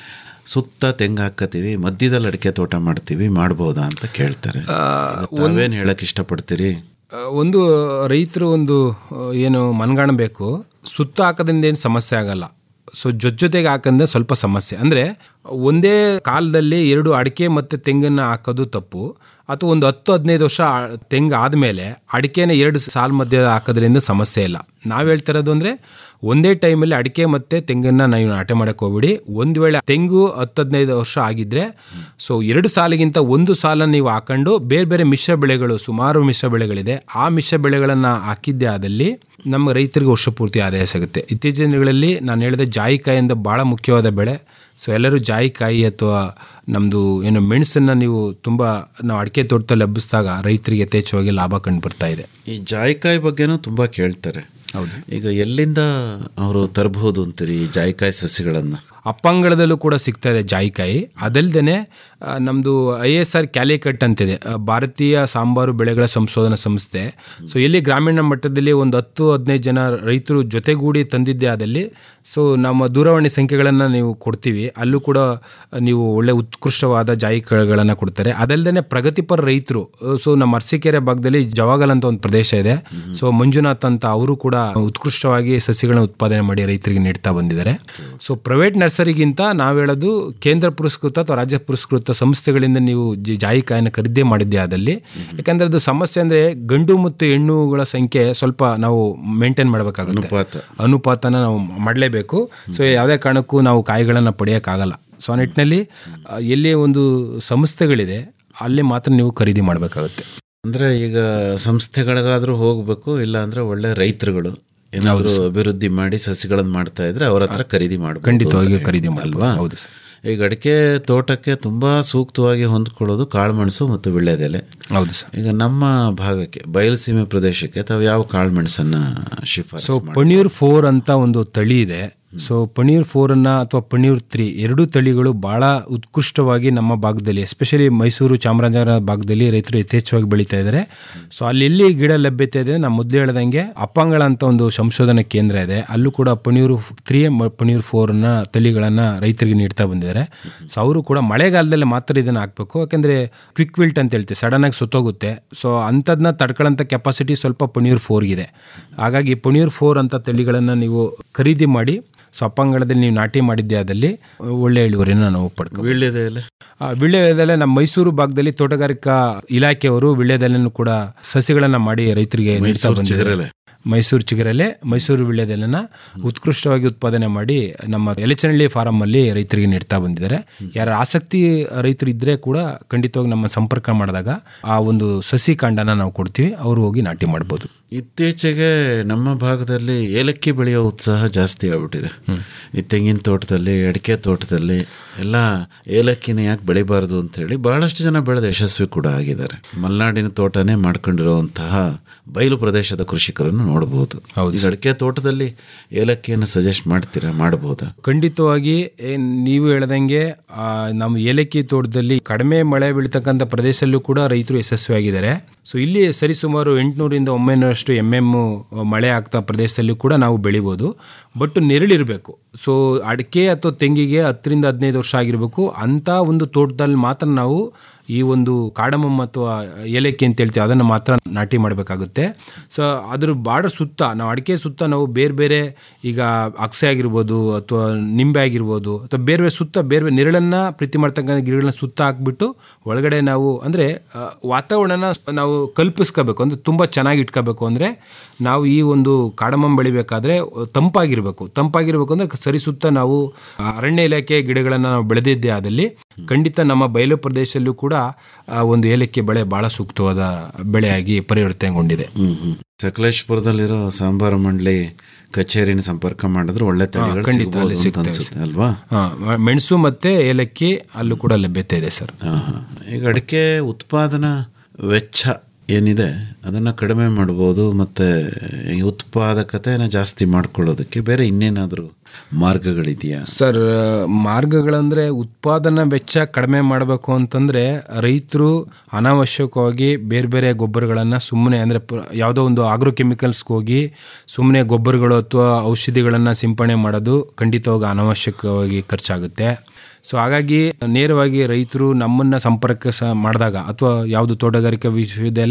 ಸುತ್ತ ತೆಂಗು ಹಾಕತ್ತೀವಿ ಮಧ್ಯದಲ್ಲಿ ಅಡಿಕೆ ತೋಟ ಮಾಡ್ತೀವಿ ಮಾಡ್ಬೋದಾ ಅಂತ ಕೇಳ್ತಾರೆ ತಾವೇನು ಹೇಳಕ್ ಇಷ್ಟಪಡ್ತೀರಿ ಆ, ಒಂದು ರೈತರು ಒಂದು ಆ, ಏನು ಮನ್ಗಾಣಬೇಕು ಸುತ್ತ ಹಾಕೋದ್ರಿಂದ ಏನು ಸಮಸ್ಯೆ ಆಗಲ್ಲ ಸೊ ಜೊತೆ ಜೊತೆಗೆ ಹಾಕಂದ್ರೆ ಸ್ವಲ್ಪ ಸಮಸ್ಯೆ ಅಂದರೆ ಒಂದೇ ಕಾಲದಲ್ಲಿ ಎರಡು ಅಡಿಕೆ ಮತ್ತು ತೆಂಗನ್ನು ಹಾಕೋದು ತಪ್ಪು ಅಥವಾ ಒಂದು ಹತ್ತು ಹದಿನೈದು ವರ್ಷ ಆ- ತೆಂಗು ಆದಮೇಲೆ ಅಡಿಕೆನ ಎರಡು ಸಾಲ್ ಮಧ್ಯೆ ಹಾಕೋದ್ರಿಂದ ಸಮಸ್ಯೆ ಇಲ್ಲ ನಾವು ಹೇಳ್ತಾ ಇರೋದು ಅಂದರೆ ಒಂದೇ ಟೈಮಲ್ಲಿ ಅಡಿಕೆ ಮತ್ತು ತೆಂಗನ್ನು ನೀವು ನಾಟಿ ಮಾಡೋಕ್ಕೆ ಹೋಗ್ಬಿಡಿ ಒಂದು ವೇಳೆ ತೆಂಗು ಹತ್ತು ಹದಿನೈದು ವರ್ಷ ಆಗಿದ್ದರೆ ಸೊ ಎರಡು ಸಾಲಿಗಿಂತ ಒಂದು ಸಾಲನ್ನು ನೀವು ಹಾಕೊಂಡು ಬೇರೆ ಬೇರೆ ಮಿಶ್ರ ಬೆಳೆಗಳು ಸುಮಾರು ಮಿಶ್ರ ಬೆಳೆಗಳಿದೆ ಆ ಮಿಶ್ರ ಬೆಳೆಗಳನ್ನು ಹಾಕಿದ್ದೇ ಆದಲ್ಲಿ ನಮ್ಮ ರೈತರಿಗೆ ವರ್ಷ ಪೂರ್ತಿ ಆದಾಯ ಸಿಗುತ್ತೆ ಇತ್ತೀಚಿನ ದಿನಗಳಲ್ಲಿ ನಾನು ಹೇಳಿದೆ ಜಾಯಿಕಾಯಿಂದ ಭಾಳ ಮುಖ್ಯವಾದ ಬೆಳೆ ಸೊ ಎಲ್ಲರೂ ಜಾಯಿಕಾಯಿ ಅಥವಾ ನಮ್ಮದು ಏನು ಮೆಣಸನ್ನು ನೀವು ತುಂಬ ನಾವು ಅಡಿಕೆ ತೋಟದಲ್ಲಿ ಹಬ್ಬಿಸಿದಾಗ ರೈತರಿಗೆ ಯಥೇಚ್ಛವಾಗಿ ಲಾಭ ಕಂಡು ಬರ್ತಾ ಇದೆ ಈ ಜಾಯಿಕಾಯಿ ಬಗ್ಗೆನೂ ತುಂಬ ಕೇಳ್ತಾರೆ ಹೌದು ಈಗ ಎಲ್ಲಿಂದ ಅವರು ತರಬಹುದು ಅಂತೀರಿ ಈ ಜಾಯಿಕಾಯಿ ಸಸ್ಯಗಳನ್ನು ಅಪ್ಪಂಗಳದಲ್ಲೂ ಕೂಡ ಸಿಗ್ತಾ ಇದೆ ಜಾಯಿಕಾಯಿ ಅದಲ್ಲದೆ ನಮ್ಮದು ಐ ಎಸ್ ಆರ್ ಕ್ಯಾಲಿಕಟ್ ಅಂತಿದೆ ಆ, ಭಾರತೀಯ ಸಾಂಬಾರು ಬೆಳೆಗಳ ಸಂಶೋಧನಾ ಸಂಸ್ಥೆ ಸೊ ಇಲ್ಲಿ ಗ್ರಾಮೀಣ ಮಟ್ಟದಲ್ಲಿ ಒಂದು ಹತ್ತು ಹದಿನೈದು ಜನ ರೈತರು ಜೊತೆಗೂಡಿ ತಂದಿದ್ದೇ ಆದಲ್ಲಿ ಸೊ ನಮ್ಮ ದೂರವಾಣಿ ಸಂಖ್ಯೆಗಳನ್ನು ನೀವು ಕೊಡ್ತೀವಿ ಅಲ್ಲೂ ಕೂಡ ನೀವು ಒಳ್ಳೆ ಉತ್ಕೃಷ್ಟವಾದ ಜಾಯಿಕಾಯಿಗಳನ್ನು ಕೊಡ್ತಾರೆ ಅದಲ್ಲದೆ ಪ್ರಗತಿಪರ ರೈತರು ಸೊ ನಮ್ಮ ಅರಸೀಕೆರೆ ಭಾಗದಲ್ಲಿ ಜವಾಗಲ್ ಅಂತ ಒಂದು ಪ್ರದೇಶ ಇದೆ ಸೊ ಮಂಜುನಾಥ್ ಅಂತ ಅವರು ಕೂಡ ಉತ್ಕೃಷ್ಟವಾಗಿ ಸಸಿಗಳನ್ನ ಉತ್ಪಾದನೆ ಮಾಡಿ ರೈತರಿಗೆ ನೀಡ್ತಾ ಬಂದಿದ್ದಾರೆ ಸೊ ಪ್ರೈವೇಟ್ ನರ್ಸರಿಗಿಂತ ನಾವು ಹೇಳೋದು ಕೇಂದ್ರ ಪುರಸ್ಕೃತ ಅಥವಾ ರಾಜ್ಯ ಪುರಸ್ಕೃತ ಸಂಸ್ಥೆಗಳಿಂದ ನೀವು ಜಿ- ಜಾಯಿಕಾಯಿನ ಖರೀದಿ ಮಾಡಿದ್ದೆ ಆದಲ್ಲಿ ಯಾಕಂದ್ರೆ ಅದು ಸಮಸ್ಯೆ ಅಂದ್ರೆ ಗಂಡು ಮತ್ತು ಹೆಣ್ಣುಗಳ ಸಂಖ್ಯೆ ಸ್ವಲ್ಪ ನಾವು ಮೇಂಟೈನ್ ಮಾಡಬೇಕಾಗುತ್ತೆ ಅನುಪಾತ. ಅನುಪಾತನ ನಾವು ಮಾಡಲೇಬೇಕು ಸೊ ಯಾವುದೇ ಕಾರಣಕ್ಕೂ ನಾವು ಕಾಯಿಗಳನ್ನು ಪಡೆಯೋಕ್ಕಾಗಲ್ಲ ಸೊ ಆ ನಿಟ್ಟಿನಲ್ಲಿ ಆ, ಎಲ್ಲಿ ಒಂದು ಸಂಸ್ಥೆಗಳಿದೆ ಅಲ್ಲಿ ಮಾತ್ರ ನೀವು ಖರೀದಿ ಮಾಡಬೇಕಾಗುತ್ತೆ ಅಂದರೆ ಈಗ ಸಂಸ್ಥೆಗಳಿಗಾದರೂ ಹೋಗಬೇಕು ಇಲ್ಲ ಅಂದರೆ ಒಳ್ಳೆ ರೈತರುಗಳು ಏನಾದರೂ ಅಭಿವೃದ್ಧಿ ಮಾಡಿ ಸಸಿಗಳನ್ನು ಮಾಡ್ತಾ ಇದ್ರೆ ಅವ್ರ ಹತ್ರ ಖರೀದಿ ಮಾಡಬೇಕು ಖಂಡಿತವಾಗಿಯೂ ಖರೀದಿ ಮಾಡಲ್ವಾ ಹೌದು ಸರ್ ಈಗ ಅಡಿಕೆ ತೋಟಕ್ಕೆ ತುಂಬ ಸೂಕ್ತವಾಗಿ ಹೊಂದ್ಕೊಳ್ಳೋದು ಕಾಳುಮೆಣಸು ಮತ್ತು ವಿಳ್ಯದೆಲೆ ಹೌದು ಸರ್ ಈಗ ನಮ್ಮ ಭಾಗಕ್ಕೆ ಬಯಲುಸೀಮೆ ಪ್ರದೇಶಕ್ಕೆ ತಾವು ಯಾವ ಕಾಳುಮೆಣಸನ್ನು ಶಿಫಾರಸು ಸೊ ಪನೀರ್ ಫೋರ್ ಅಂತ ಒಂದು ತಳಿ ಇದೆ ಸೊ ಪನೀರ್ ಫೋರನ್ನು ಅಥವಾ ಪನೀರ್ ತ್ರೀ ಎರಡೂ ತಳಿಗಳು ಭಾಳ ಉತ್ಕೃಷ್ಟವಾಗಿ ನಮ್ಮ ಭಾಗದಲ್ಲಿ ಎಸ್ಪೆಷಲಿ ಮೈಸೂರು ಚಾಮರಾಜನಗರ ಭಾಗದಲ್ಲಿ ರೈತರು ಯಥೇಚ್ಛವಾಗಿ ಬೆಳೀತಾ ಇದ್ದಾರೆ ಸೊ ಅಲ್ಲಿ ಎಲ್ಲಿ ಗಿಡ ಲಭ್ಯತೆ ಇದೆ ನಾನು ಮೊದಲು ಹೇಳ್ದಂಗೆ ಅಪ್ಪಂಗಳ ಅಂತ ಒಂದು ಸಂಶೋಧನಾ ಕೇಂದ್ರ ಇದೆ ಅಲ್ಲೂ ಕೂಡ ಪನೀರ್ ತ್ರೀ ಪನೀರ್ ಫೋರನ್ನ ತಳಿಗಳನ್ನು ರೈತರಿಗೆ ನೀಡ್ತಾ ಬಂದಿದ್ದಾರೆ ಸೊ ಅವರು ಕೂಡ ಮಳೆಗಾಲದಲ್ಲಿ ಮಾತ್ರ ಇದನ್ನು ಹಾಕಬೇಕು ಯಾಕೆಂದರೆ ಕ್ವಿಕ್ ವಿಲ್ಟ್ ಅಂತ ಹೇಳ್ತೀವಿ ಸಡನ್ನಾಗಿ ಸುತ್ತೋಗುತ್ತೆ ಸೊ ಅಂಥದನ್ನ ತಡ್ಕೊಳ್ಳೋಂಥ ಕೆಪಾಸಿಟಿ ಸ್ವಲ್ಪ ಪನೀರ್ ಫೋರ್ಗಿದೆ ಹಾಗಾಗಿ ಪನೀರ್ ಫೋರ್ ಅಂತ ತಳಿಗಳನ್ನು ನೀವು ಖರೀದಿ ಮಾಡಿ ಸೊ ಅಪ್ಪಂಗಳದಲ್ಲಿ ನೀವು ನಾಟಿ ಮಾಡಿದ್ದೆ ಆದಲ್ಲಿ ಒಳ್ಳೆ ಇಳುವರಿನ ನಾವು ಪಡ್ಕೊ ವೀಳ್ಯದೆಲೆ ವಿಳ್ಯದೆಲೆ ನಮ್ಮ ಮೈಸೂರು ಭಾಗದಲ್ಲಿ ತೋಟಗಾರಿಕಾ ಇಲಾಖೆಯವರು ವಿಳ್ಯದೆಲೆಯನ್ನು ಕೂಡ ಸಸಿಗಳನ್ನ ಮಾಡಿ ರೈತರಿಗೆ ನೀಡ್ತಾ ಮೈಸೂರು ಬಂದಿದ್ದಾರೆ. ಚಿಗುರೆಲೆ. ಮೈಸೂರು ಚಿಗುರೆಲೆ ಮೈಸೂರು ವಿಳ್ಯದೆಲೆನ ಉತ್ಕೃಷ್ಟವಾಗಿ ಉತ್ಪಾದನೆ ಮಾಡಿ ನಮ್ಮ ಎಲೆಚನಹಳ್ಳಿ ಫಾರಂ ಅಲ್ಲಿ ರೈತರಿಗೆ ನೀಡ್ತಾ ಬಂದಿದ್ದಾರೆ ಯಾರ ಆಸಕ್ತಿ ರೈತರು ಇದ್ರೆ ಕೂಡ ಖಂಡಿತವಾಗಿ ನಮ್ಮ ಸಂಪರ್ಕ ಮಾಡಿದಾಗ ಆ ಒಂದು ಸಸಿ ಕಾಂಡನ ನಾವು ಕೊಡ್ತೀವಿ ಅವರು ಹೋಗಿ ನಾಟಿ ಮಾಡ್ಬೋದು ಇತ್ತೀಚೆಗೆ ನಮ್ಮ ಭಾಗದಲ್ಲಿ ಏಲಕ್ಕಿ ಬೆಳೆಯೋ ಉತ್ಸಾಹ ಜಾಸ್ತಿ ಆಗ್ಬಿಟ್ಟಿದೆ ಈ ತೆಂಗಿನ ತೋಟದಲ್ಲಿ ಅಡಿಕೆ ತೋಟದಲ್ಲಿ ಎಲ್ಲ ಏಲಕ್ಕಿನ ಯಾಕೆ ಬೆಳಿಬಾರ್ದು ಅಂತೇಳಿ ಬಹಳಷ್ಟು ಜನ ಬೆಳೆದ ಯಶಸ್ವಿ ಕೂಡ ಆಗಿದ್ದಾರೆ ಮಲೆನಾಡಿನ ತೋಟನೇ ಮಾಡ್ಕೊಂಡಿರುವಂತಹ ಬಯಲು ಪ್ರದೇಶದ ಕೃಷಿಕರನ್ನು ನೋಡಬಹುದು ಈಗ ಅಡಿಕೆ ತೋಟದಲ್ಲಿ ಏಲಕ್ಕಿಯನ್ನು ಸಜೆಸ್ಟ್ ಮಾಡ್ತೀರಾ ಮಾಡಬಹುದಾ ಖಂಡಿತವಾಗಿ ಏನ್ ನೀವು ಹೇಳ್ದಂಗೆ ಆ, ನಮ್ಮ ಏಲಕ್ಕಿ ತೋಟದಲ್ಲಿ ಕಡಿಮೆ ಮಳೆ ಬೀಳ್ತಕ್ಕಂಥ ಪ್ರದೇಶದಲ್ಲೂ ಕೂಡ ರೈತರು ಯಶಸ್ವಿಯಾಗಿದ್ದಾರೆ ಸೊ ಇಲ್ಲಿ ಸರಿಸುಮಾರು ಎಂಟುನೂರಿಂದ ಒಂಬೈನೂರಷ್ಟು ಎಮ್ ಎಮ್ ಮಳೆ ಆಗ್ತಾ ಪ್ರದೇಶದಲ್ಲಿ ಕೂಡ ನಾವು ಬೆಳಿಬೋದು ಬಟ್ ನೆರಳಿರಬೇಕು ಸೊ ಅಡಿಕೆ ಅಥವಾ ತೆಂಗಿಗೆ ಹತ್ತರಿಂದ ಹದಿನೈದು ವರ್ಷ ಆಗಿರಬೇಕು ಅಂಥ ಒಂದು ತೋಟದಲ್ಲಿ ಮಾತ್ರ ನಾವು ಈ ಒಂದು ಕಾಡಮಮ್ ಅಥವಾ ಏಲಕ್ಕಿ ಅಂತ ಹೇಳ್ತೀವಿ ಅದನ್ನು ಮಾತ್ರ ನಾಟಿ ಮಾಡಬೇಕಾಗುತ್ತೆ ಸೊ ಅದ್ರ ಬಾರ್ಡರ್ ಸುತ್ತ ನಾವು ಅಡಿಕೆ ಸುತ್ತ ನಾವು ಬೇರೆ ಬೇರೆ ಈಗ ಅಕ್ಸೆ ಆಗಿರ್ಬೋದು ಅಥವಾ ನಿಂಬೆ ಆಗಿರ್ಬೋದು ಅಥವಾ ಬೇರೆ ಬೇರೆ ಸುತ್ತ ಬೇರೆ ಬೇರೆ ನೆರಳನ್ನು ಪ್ರೀತಿ ಮಾಡ್ತಕ್ಕಂಥ ಗಿಡಗಳನ್ನ ಸುತ್ತ ಹಾಕ್ಬಿಟ್ಟು ಒಳಗಡೆ ನಾವು ಅಂದರೆ ವಾತಾವರಣನ ನಾವು ಕಲ್ಪಿಸ್ಕೋಬೇಕು ಅಂದರೆ ತುಂಬ ಚೆನ್ನಾಗಿ ಇಟ್ಕೋಬೇಕು ಅಂದರೆ ನಾವು ಈ ಒಂದು ಕಾಡಮಮ್ ಬೆಳಿಬೇಕಾದ್ರೆ ತಂಪಾಗಿರಬೇಕು ತಂಪಾಗಿರಬೇಕು ಅಂದರೆ ಸರಿ ಸುತ್ತ ನಾವು ಅರಣ್ಯ ಇಲಾಖೆ ಗಿಡಗಳನ್ನು ನಾವು ಬೆಳೆದಿದ್ದೇ ಆದಲ್ಲಿ ಖಂಡಿತ ನಮ್ಮ ಬಯಲು ಪ್ರದೇಶದಲ್ಲೂ ಕೂಡ ಆ ಒಂದು ಏಲಕ್ಕಿ ಬೆಳೆ ಬಹಳ ಸೂಕ್ತವಾದ ಬೆಳೆಯಾಗಿ ಪರಿವರ್ತನೆಗೊಂಡಿದೆ ಸಕಲೇಶ್ಪುರದಲ್ಲಿರೋ ಸಾಂಬಾರು ಮಂಡಳಿ ಕಚೇರಿನ ಸಂಪರ್ಕ ಮಾಡಿದ್ರೆ ಒಳ್ಳೆ ತಳಿಗಳು ಖಂಡಿತ ಅಲ್ಲಿ ಸಿಗ್ಬೋದು ಅಂತ ಸಿಗ್ತವೆ ಅನ್ಸುತ್ತೆ ಅಲ್ವಾ ಹಾ, ಮೆಣಸು ಮತ್ತೆ ಏಲಕ್ಕಿ ಅಲ್ಲೂ ಕೂಡ ಲಭ್ಯತೆ ಇದೆ ಸರ್ ಈಗ ಅಡಿಕೆ ಉತ್ಪಾದನಾ ವೆಚ್ಚ ಏನಿದೆ ಅದನ್ನು ಕಡಿಮೆ ಮಾಡ್ಬೋದು ಮತ್ತು ಈ ಉತ್ಪಾದಕತೆನ ಜಾಸ್ತಿ ಮಾಡ್ಕೊಳ್ಳೋದಕ್ಕೆ ಬೇರೆ ಇನ್ನೇನಾದರೂ ಮಾರ್ಗಗಳಿದೆಯಾ ಸರ್ ಮಾರ್ಗಗಳಂದರೆ ಉತ್ಪಾದನಾ ವೆಚ್ಚ ಕಡಿಮೆ ಮಾಡಬೇಕು ಅಂತಂದರೆ ರೈತರು ಅನಾವಶ್ಯಕವಾಗಿ ಬೇರೆ ಬೇರೆ ಗೊಬ್ಬರಗಳನ್ನು ಸುಮ್ಮನೆ ಅಂದರೆ ಯಾವುದೋ ಒಂದು ಆಗ್ರೋ ಕೆಮಿಕಲ್ಸ್ಗೆ ಹೋಗಿ ಸುಮ್ಮನೆ ಗೊಬ್ಬರಗಳು ಅಥವಾ ಔಷಧಿಗಳನ್ನು ಸಿಂಪಡಣೆ ಮಾಡೋದು ಖಂಡಿತವಾಗಿ ಅನಾವಶ್ಯಕವಾಗಿ ಖರ್ಚಾಗುತ್ತೆ ಸೊ ಹಾಗಾಗಿ ನೇರವಾಗಿ ರೈತರು ನಮ್ಮನ್ನು ಸಂಪರ್ಕ ಸ ಮಾಡಿದಾಗ ಅಥವಾ ಯಾವುದು ತೋಟಗಾರಿಕಾ ವಿಶ್ವವಿದ್ಯಾಲಯ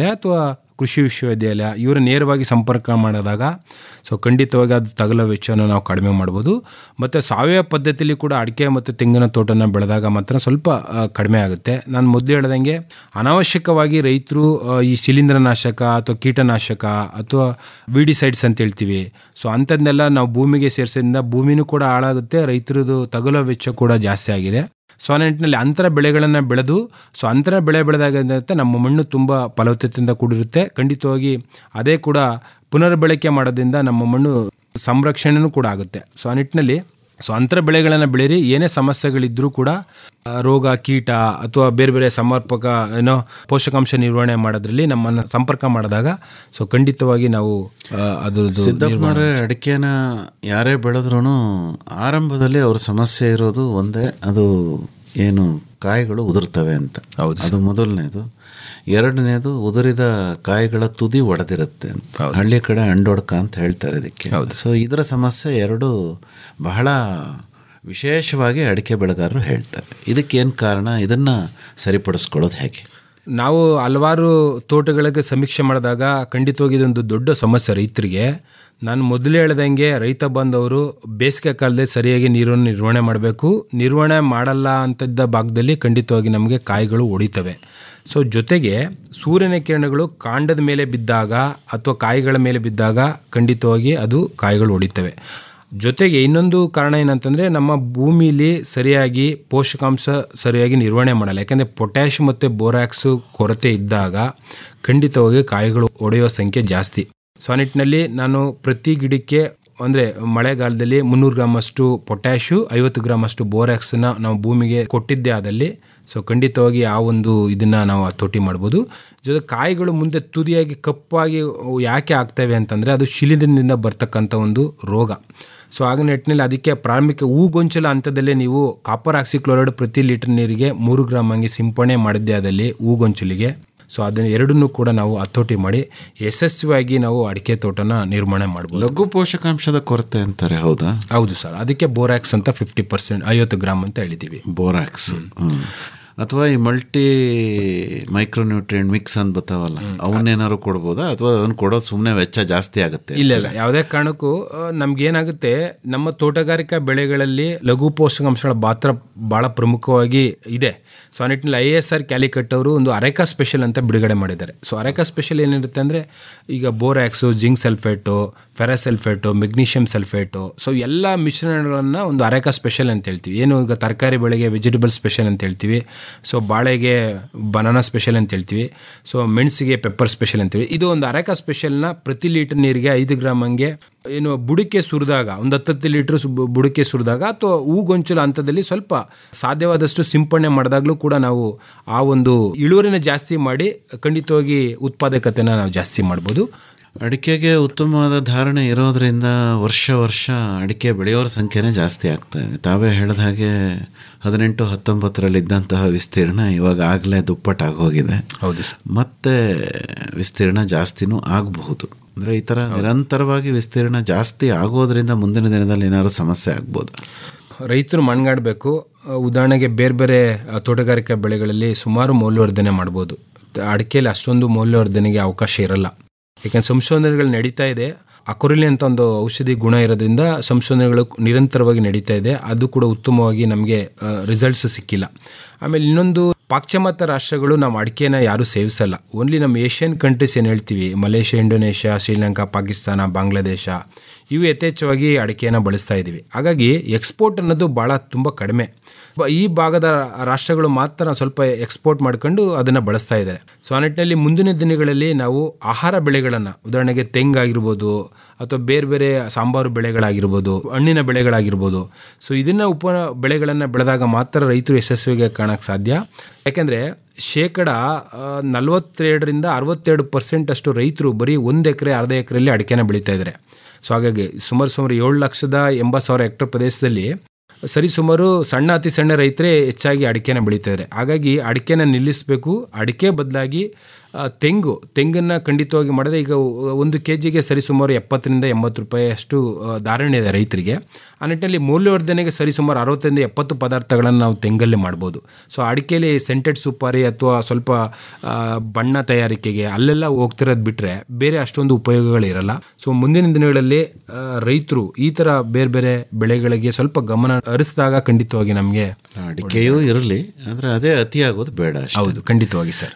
ವಿಶ್ವವಿದ್ಯಾಲಯ ಅಥವಾ ಕೃಷಿ ವಿಶ್ವವಿದ್ಯಾಲಯ ಇವರ ನೇರವಾಗಿ ಸಂಪರ್ಕ ಮಾಡಿದಾಗ ಸೊ ಖಂಡಿತವಾಗಿ ಅದು ತಗಲೋ ವೆಚ್ಚವನ್ನು ನಾವು ಕಡಿಮೆ ಮಾಡ್ಬೋದು ಮತ್ತು ಸಾವಯವ ಪದ್ಧತಿಯಲ್ಲಿ ಕೂಡ ಅಡಿಕೆ ಮತ್ತು ತೆಂಗಿನ ತೋಟನ ಬೆಳೆದಾಗ ಮಾತ್ರ ಸ್ವಲ್ಪ ಆ, ಕಡಿಮೆ ಆಗುತ್ತೆ ನಾನು ಮೊದಲು ಹೇಳ್ದಂಗೆ ಅನಾವಶ್ಯಕವಾಗಿ ರೈತರು ಆ, ಈ ಶಿಲೀಂಧ್ರನಾಶಕ ಅಥವಾ ಕೀಟನಾಶಕ ಅಥವಾ ವಿಡಿಸೈಡ್ಸ್ ಅಂತ ಹೇಳ್ತೀವಿ ಸೊ ಅಂಥದ್ದನ್ನೆಲ್ಲ ನಾವು ಭೂಮಿಗೆ ಸೇರಿಸೋದ್ರಿಂದ ಭೂಮಿನೂ ಕೂಡ ಹಾಳಾಗುತ್ತೆ ರೈತರದು ತಗುಲೋ ವೆಚ್ಚ ಕೂಡ ಜಾಸ್ತಿ ಆಗಿದೆ ಸೊ ಆ ನಿಟ್ಟಿನಲ್ಲಿ ಅಂತರ ಬೆಳೆಗಳನ್ನು ಬೆಳೆದು ಸೊ ಅಂತರ ಬೆಳೆ ಬೆಳೆದಾಗ ಏನಾಗುತ್ತೆ ನಮ್ಮ ಮಣ್ಣು ತುಂಬ ಫಲವತ್ತತೆಯಿಂದ ಕೂಡಿರುತ್ತೆ ಖಂಡಿತವಾಗಿ ಅದೇ ಕೂಡ ಪುನರ್ಬಳಕೆ ಮಾಡೋದ್ರಿಂದ ನಮ್ಮ ಮಣ್ಣು ಸಂರಕ್ಷಣೆನೂ ಕೂಡ ಆಗುತ್ತೆ ಸೊ ಆ ನಿಟ್ಟಿನಲ್ಲಿ ಸೊ ಅಂತರ ಬೆಳೆಗಳನ್ನು ಬೆಳೀರಿ ಏನೇ ಸಮಸ್ಯೆಗಳಿದ್ದರೂ ಕೂಡ ಆ, ರೋಗ ಕೀಟ ಅಥವಾ ಬೇರೆ ಬೇರೆ ಸಮರ್ಪಕ ಏನೋ ಪೋಷಕಾಂಶ ನಿರ್ವಹಣೆ ಮಾಡೋದ್ರಲ್ಲಿ ನಮ್ಮನ್ನು ಸಂಪರ್ಕ ಮಾಡಿದಾಗ ಸೊ ಖಂಡಿತವಾಗಿ ನಾವು ಆ, ಅದ್ರದ್ದು ಸಿದ್ದಪ್ಪನವರೇ ಅಡಿಕೆನ ಯಾರೇ ಬೆಳೆದ್ರೂ ಆರಂಭದಲ್ಲಿ ಅವ್ರ ಸಮಸ್ಯೆ ಇರೋದು ಒಂದೇ ಅದು ಏನು ಕಾಯಿಗಳು ಉದುರ್ತವೆ ಅಂತ ಅದು ಮೊದಲನೇದು ಎರಡನೇದು ಉದುರಿದ ಕಾಯಿಗಳ ತುದಿ ಒಡೆದಿರುತ್ತೆ ಅಂತ ಹಳ್ಳಿ ಕಡೆ ಅಂಡೊಡ್ಕ ಅಂತ ಹೇಳ್ತಾರೆ ಇದಕ್ಕೆ ಸೊ ಇದರ ಸಮಸ್ಯೆ ಎರಡು ಬಹಳ ವಿಶೇಷವಾಗಿ ಅಡಿಕೆ ಬೆಳೆಗಾರರು ಹೇಳ್ತಾರೆ ಇದಕ್ಕೇನು ಕಾರಣ ಇದನ್ನು ಸರಿಪಡಿಸ್ಕೊಳ್ಳೋದು ಹೇಗೆ ನಾವು ಹಲವಾರು ತೋಟಗಳಿಗೆ ಸಮೀಕ್ಷೆ ಮಾಡಿದಾಗ ಖಂಡಿತವಾಗಿ ಇದೊಂದು ದೊಡ್ಡ ಸಮಸ್ಯೆ ರೈತರಿಗೆ ನಾನು ಮೊದಲೇ ಹೇಳ್ದಂಗೆ ರೈತ ಬಂದವರು ಬೇಸಿಗೆ ಕಾಲದಲ್ಲಿ ಸರಿಯಾಗಿ ನೀರನ್ನು ನಿರ್ವಹಣೆ ಮಾಡಬೇಕು ನಿರ್ವಹಣೆ ಮಾಡಲ್ಲ ಅಂತಿದ್ದ ಭಾಗದಲ್ಲಿ ಖಂಡಿತವಾಗಿ ನಮಗೆ ಕಾಯಿಗಳು ಹೊಡಿತವೆ ಸೊ ಜೊತೆಗೆ ಸೂರ್ಯನ ಕಿರಣಗಳು ಕಾಂಡದ ಮೇಲೆ ಬಿದ್ದಾಗ ಅಥವಾ ಕಾಯಿಗಳ ಮೇಲೆ ಬಿದ್ದಾಗ ಖಂಡಿತವಾಗಿ ಅದು ಕಾಯಿಗಳು ಹೊಡಿತವೆ ಜೊತೆಗೆ ಇನ್ನೊಂದು ಕಾರಣ ಏನಂತಂದರೆ ನಮ್ಮ ಭೂಮಿಲಿ ಸರಿಯಾಗಿ ಪೋಷಕಾಂಶ ಸರಿಯಾಗಿ ನಿರ್ವಹಣೆ ಮಾಡಲ್ಲ ಯಾಕಂದರೆ ಪೊಟ್ಯಾಶ್ ಮತ್ತು ಬೋರಾಕ್ಸು ಕೊರತೆ ಇದ್ದಾಗ ಖಂಡಿತವಾಗಿ ಕಾಯಿಗಳು ಒಡೆಯೋ ಸಂಖ್ಯೆ ಜಾಸ್ತಿ ಸೊ ಆ ನಿಟ್ಟಿನಲ್ಲಿ ನಾನು ಪ್ರತಿ ಗಿಡಕ್ಕೆ ಅಂದರೆ ಮಳೆಗಾಲದಲ್ಲಿ ಮುನ್ನೂರು ಗ್ರಾಮ್ ಅಷ್ಟು ಪೊಟ್ಯಾಶು ಐವತ್ತು ಗ್ರಾಮ್ ಅಷ್ಟು ಬೋರಾಕ್ಸನ್ನ ನಾವು ಭೂಮಿಗೆ ಕೊಟ್ಟಿದ್ದೇ ಆದಲ್ಲಿ ಸೊ ಖಂಡಿತವಾಗಿ ಆ ಒಂದು ಇದನ್ನು ನಾವು ಹತೋಟಿ ಮಾಡ್ಬೋದು ಜೊತೆ ಕಾಯಿಗಳು ಮುಂದೆ ತುದಿಯಾಗಿ ಕಪ್ಪಾಗಿ ಅವು ಯಾಕೆ ಆಗ್ತವೆ ಅಂತಂದರೆ ಅದು ಶಿಲೀಂಧ್ರದಿಂದ ಬರ್ತಕ್ಕಂಥ ಒಂದು ರೋಗ ಸೊ ಆಗ ನಿಟ್ಟಿನಲ್ಲಿ ಅದಕ್ಕೆ ಪ್ರಾರಂಭಿಕ ಹೂಗೊಂಚಲ ಹಂತದಲ್ಲೇ ನೀವು ಕಾಪರ್ ಆಕ್ಸಿಕ್ಲೋರೈಡ್ ಪ್ರತಿ ಲೀಟರ್ ನೀರಿಗೆ ಮೂರು ಗ್ರಾಮ್ ಹಂಗೆ ಸಿಂಪಡಣೆ ಮಾಡಿದ್ದೇ ಆದಲ್ಲಿ ಹೂಗೊಂಚಲಿಗೆ ಸೊ ಅದನ್ನು ಎರಡನ್ನೂ ಕೂಡ ನಾವು ಹತೋಟಿ ಮಾಡಿ ಯಶಸ್ವಿಯಾಗಿ ನಾವು ಅಡಿಕೆ ತೋಟನ ನಿರ್ಮಾಣ ಮಾಡ್ಬೋದು ಲಘು ಪೋಷಕಾಂಶದ ಕೊರತೆ ಅಂತಾರೆ ಹೌದಾ ಹೌದು ಸರ್ ಅದಕ್ಕೆ ಬೋರಾಕ್ಸ್ ಅಂತ ಫಿಫ್ಟಿ ಪರ್ಸೆಂಟ್ ಐವತ್ತು ಗ್ರಾಮ್ ಅಂತ ಹೇಳಿದ್ದೀವಿ ಬೋರಾಕ್ಸ್ ಅಥವಾ ಈ ಮಲ್ಟಿ ಮೈಕ್ರೋನ್ಯೂಟ್ರಿಯೆಂಟ್ ಮಿಕ್ಸ್ ಅಂತ ಬರ್ತಾವಲ್ಲ ಅವನ್ನೇನಾದ್ರು ಕೊಡ್ಬೋದಾ ಅಥವಾ ಅದನ್ನು ಕೊಡೋದು ಸುಮ್ಮನೆ ವೆಚ್ಚ ಜಾಸ್ತಿ ಆಗುತ್ತೆ ಇಲ್ಲ ಇಲ್ಲ ಯಾವುದೇ ಕಾರಣಕ್ಕೂ ಆ, ನಮ್ಗೇನಾಗುತ್ತೆ ನಮ್ಮ ತೋಟಗಾರಿಕಾ ಬೆಳೆಗಳಲ್ಲಿ ಲಘು ಪೋಷಕಾಂಶಗಳ ಪಾತ್ರ ಭಾಳ ಪ್ರಮುಖವಾಗಿ ಇದೆ ಸೊ ಆ ನಿಟ್ಟಿನಲ್ಲಿ ಐ ಎಸ್ ಆರ್ ಕ್ಯಾಲಿಕಟ್ ಅವರು ಒಂದು ಅರೆಕಾ ಸ್ಪೆಷಲ್ ಅಂತ ಬಿಡುಗಡೆ ಮಾಡಿದ್ದಾರೆ ಸೊ ಅರೆಕಾ ಸ್ಪೆಷಲ್ ಏನಿರುತ್ತೆ ಅಂದರೆ ಈಗ borax zinc sulphate ferrous sulphate magnesium sulphate so ಎಲ್ಲ ಮಿಶ್ರಣಗಳನ್ನು ಒಂದು ಅರೆಕಾ ಸ್ಪೆಷಲ್ ಅಂತ ಹೇಳ್ತೀವಿ ಏನು ಈಗ ತರಕಾರಿ ಬೆಳೆಗೆ ವೆಜಿಟೇಬಲ್ ಸ್ಪೆಷಲ್ ಅಂತ ಹೇಳ್ತೀವಿ ಸೊ ಬಾಳೆಗೆ ಬನಾನಾ ಸ್ಪೆಷಲ್ ಅಂತ ಹೇಳ್ತೀವಿ ಸೊ ಮೆಣಸಿಗೆ ಪೆಪ್ಪರ್ ಸ್ಪೆಷಲ್ ಅಂತೀವಿ ಇದು ಒಂದು ಅರೆಕಾ ಸ್ಪೆಷಲ್ನ ಪ್ರತಿ ಲೀಟರ್ ನೀರಿಗೆ ಐದು ಗ್ರಾಮ್ ಹಂಗೆ ಏನು ಬುಡಕ್ಕೆ ಸುರಿದಾಗ ಒಂದು ಹತ್ತತ್ತು ಲೀಟ್ರ್ ಬುಡಕ್ಕೆ ಸುರಿದಾಗ ಅಥವಾ ಹೂಗೊಂಚಲ ಹಂತದಲ್ಲಿ ಸ್ವಲ್ಪ ಸಾಧ್ಯವಾದಷ್ಟು ಸಿಂಪಡಣೆ ಮಾಡಿದಾಗಲೂ ಕೂಡ ನಾವು ಆ ಒಂದು ಇಳುವರಿನ ಜಾಸ್ತಿ ಮಾಡಿ ಖಂಡಿತವಾಗಿ ಉತ್ಪಾದಕತೆನ ನಾವು ಜಾಸ್ತಿ ಮಾಡ್ಬೋದು ಅಡಿಕೆಗೆ ಉತ್ತಮವಾದ ಧಾರಣೆ ಇರೋದ್ರಿಂದ ವರ್ಷ ವರ್ಷ ಅಡಿಕೆ ಬೆಳೆಯೋರ ಸಂಖ್ಯೆನೇ ಜಾಸ್ತಿ ಆಗ್ತಾ ಇದೆ ತಾವೇ ಹೇಳಿದ ಹಾಗೆ ಹದಿನೆಂಟು ಹತ್ತೊಂಬತ್ತರಲ್ಲಿ ಇದ್ದಂತಹ ವಿಸ್ತೀರ್ಣ ಇವಾಗ ಆಗಲೇ ದುಪ್ಪಟ್ಟಾಗೋಗಿದೆ ಹೌದು ಸರ್ ಮತ್ತೆ ವಿಸ್ತೀರ್ಣ ಜಾಸ್ತಿನೂ ಆಗಬಹುದು ಅಂದರೆ ಈ ಥರ ನಿರಂತರವಾಗಿ ವಿಸ್ತೀರ್ಣ ಜಾಸ್ತಿ ಆಗೋದ್ರಿಂದ ಮುಂದಿನ ದಿನದಲ್ಲಿ ಏನಾದ್ರು ಸಮಸ್ಯೆ ಆಗ್ಬೋದು ರೈತರು ಮಣ್ಗಾಡಬೇಕು ಉದಾಹರಣೆಗೆ ಬೇರೆ ಬೇರೆ ಆ, ತೋಟಗಾರಿಕಾ ಬೆಳೆಗಳಲ್ಲಿ ಸುಮಾರು ಮೌಲ್ಯವರ್ಧನೆ ಮಾಡ್ಬೋದು ಅಡಿಕೆಯಲ್ಲಿ ಅಷ್ಟೊಂದು ಮೌಲ್ಯವರ್ಧನೆಗೆ ಅವಕಾಶ ಇರಲ್ಲ ಯಾಕಂದ್ರೆ ಸಂಶೋಧನೆಗಳು ನಡೀತಾ ಇದೆ ಅಕೊರಿಲಿ ಅಂತ ಒಂದು ಔಷಧಿ ಗುಣ ಇರೋದ್ರಿಂದ ಸಂಶೋಧನೆಗಳು ನಿರಂತರವಾಗಿ ನಡೀತಾ ಇದೆ ಅದು ಕೂಡ ಉತ್ತಮವಾಗಿ ನಮಗೆ ರಿಸಲ್ಟ್ಸ್ ಸಿಕ್ಕಿಲ್ಲ ಆಮೇಲೆ ಇನ್ನೊಂದು ಪಾಶ್ಚಿಮಾತ್ಯ ರಾಷ್ಟ್ರಗಳು ನಮ್ಮ ಅಡಿಕೆನ ಯಾರೂ ಸೇವಿಸಲ್ಲ ಓನ್ಲಿ ನಮ್ಮ ಏಷ್ಯನ್ ಕಂಟ್ರೀಸ್ ಏನು ಹೇಳ್ತೀವಿ ಮಲೇಷ್ಯಾ ಇಂಡೋನೇಷ್ಯಾ ಶ್ರೀಲಂಕಾ ಪಾಕಿಸ್ತಾನ ಬಾಂಗ್ಲಾದೇಶ ಇವು ಯಥೇಚ್ಛವಾಗಿ ಅಡಿಕೆಯನ್ನು ಬಳಸ್ತಾ ಇದ್ದೀವಿ ಹಾಗಾಗಿ ಎಕ್ಸ್ಪೋರ್ಟ್ ಅನ್ನೋದು ಭಾಳ ತುಂಬ ಕಡಿಮೆ ಬ- ಈ ಭಾಗದ ರಾಷ್ಟ್ರಗಳು ಮಾತ್ರ ಸ್ವಲ್ಪ ಎಕ್ಸ್ಪೋರ್ಟ್ ಮಾಡ್ಕೊಂಡು ಅದನ್ನು ಬಳಸ್ತಾ ಇದ್ದಾರೆ ಸೊ ಆ ನಿಟ್ಟಿನಲ್ಲಿ ಮುಂದಿನ ದಿನಗಳಲ್ಲಿ ನಾವು ಆಹಾರ ಬೆಳೆಗಳನ್ನು ಉದಾಹರಣೆಗೆ ತೆಂಗಾಗಿರ್ಬೋದು ಅಥವಾ ಬೇರೆ ಬೇರೆ ಸಾಂಬಾರು ಬೆಳೆಗಳಾಗಿರ್ಬೋದು ಹಣ್ಣಿನ ಬೆಳೆಗಳಾಗಿರ್ಬೋದು ಸೊ ಇದನ್ನು ಉಪ ಬೆಳೆಗಳನ್ನು ಬೆಳೆದಾಗ ಮಾತ್ರ ರೈತರು ಯಶಸ್ವಿಗೆ ಕಾಣಕ್ಕೆ ಸಾಧ್ಯ ಯಾಕೆಂದರೆ ಶೇಕಡ ಆ, ನಲವತ್ತೆರಡರಿಂದ ಅರವತ್ತೆರಡು ಪರ್ಸೆಂಟ್ ಅಷ್ಟು ರೈತರು ಬರೀ ಒಂದು ಎಕರೆ ಅರ್ಧ ಎಕರೆಯಲ್ಲಿ ಅಡಿಕೆನ ಬೆಳೀತಾ ಇದ್ದಾರೆ ಸೊ ಹಾಗಾಗಿ ಸುಮಾರು ಸುಮಾರು ಏಳು ಲಕ್ಷದ ಎಂಬತ್ತು ಸಾವಿರ ಹೆಕ್ಟರ್ ಪ್ರದೇಶದಲ್ಲಿ ಸರಿ ಸುಮಾರು ಸಣ್ಣ ಅತಿ ಸಣ್ಣ ರೈತರೇ ಹೆಚ್ಚಾಗಿ ಅಡಿಕೆನ ಬೆಳೀತಾ ಇದ್ದಾರೆ ಹಾಗಾಗಿ ಅಡಿಕೆನ ನಿಲ್ಲಿಸಬೇಕು ಅಡಿಕೆ ಬದಲಾಗಿ ಆ, ತೆಂಗು ತೆಂಗನ್ನು ಖಂಡಿತವಾಗಿ ಮಾಡಿದ್ರೆ ಈಗ ಒಂದು ಕೆ ಜಿಗೆ ಸರಿಸುಮಾರು ಎಪ್ಪತ್ತರಿಂದ ಎಂಬತ್ತು ರೂಪಾಯಿ ಅಷ್ಟು ಆ, ಧಾರಣೆ ಇದೆ ರೈತರಿಗೆ ಆ ನಿಟ್ಟಿನಲ್ಲಿ ಮೌಲ್ಯವರ್ಧನೆಗೆ ಸರಿಸುಮಾರು ಅರವತ್ತರಿಂದ ಎಪ್ಪತ್ತು ಪದಾರ್ಥಗಳನ್ನು ನಾವು ತೆಂಗಲ್ಲೇ ಮಾಡ್ಬೋದು ಸೊ ಅಡಿಕೆಯಲ್ಲಿ ಸೆಂಟೆಡ್ ಸುಪಾರಿ ಅಥವಾ ಸ್ವಲ್ಪ ಆ, ಬಣ್ಣ ತಯಾರಿಕೆಗೆ ಅಲ್ಲೆಲ್ಲ ಹೋಗ್ತಿರೋದು ಬಿಟ್ಟರೆ ಬೇರೆ ಅಷ್ಟೊಂದು ಉಪಯೋಗಗಳಿರಲ್ಲ ಸೊ ಮುಂದಿನ ದಿನಗಳಲ್ಲಿ ರೈತರು ಈ ಥರ ಬೇರೆ ಬೇರೆ ಬೆಳೆಗಳಿಗೆ ಸ್ವಲ್ಪ ಗಮನ ಹರಿಸಿದಾಗ ಖಂಡಿತವಾಗಿ ನಮಗೆ ಅಡಿಕೆಯೂ ಇರಲಿ ಆದರೆ ಅದೇ ಅತಿಯಾಗೋದು ಬೇಡ ಅಷ್ಟೇ. ಹೌದು ಖಂಡಿತವಾಗಿ ಸರ್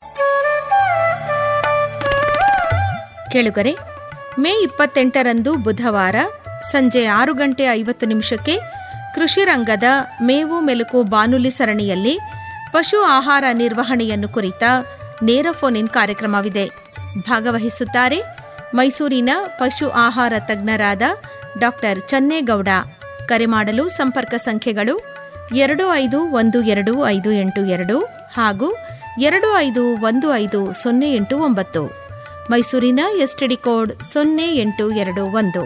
ಕೇಳುಗರೆ ಮೇ ಇಪ್ಪತ್ತೆಂಟರಂದು ಬುಧವಾರ ಸಂಜೆ ಆರು ಗಂಟೆ ಐವತ್ತು ನಿಮಿಷಕ್ಕೆ ಕೃಷಿ ರಂಗದ ಮೇವು ಮೆಲುಕು ಬಾನುಲಿ ಸರಣಿಯಲ್ಲಿ ಪಶು ಆಹಾರ ನಿರ್ವಹಣೆಯನ್ನು ಕುರಿತ ನೇರ ಫೋನ್ ಇನ್ ಕಾರ್ಯಕ್ರಮವಿದೆ ಭಾಗವಹಿಸುತ್ತಾರೆ ಮೈಸೂರಿನ ಪಶು ಆಹಾರ ತಜ್ಞರಾದ ಡಾಕ್ಟರ್ ಚನ್ನೇಗೌಡ ಕರೆ ಮಾಡಲು ಸಂಪರ್ಕ ಸಂಖ್ಯೆಗಳು ಎರಡು ಐದು ಒಂದು ಎರಡು ಐದು ಎಂಟು ಎರಡು ಹಾಗೂ ಎರಡು ಐದು ಒಂದು ಐದು ಸೊನ್ನೆ ಎಂಟು ಒಂಬತ್ತು ಮೈಸೂರಿನ ಎಸ್ಟಿಡಿ ಕೋಡ್ ಸೊನ್ನೆ ಎಂಟು ಎರಡು ಒಂದು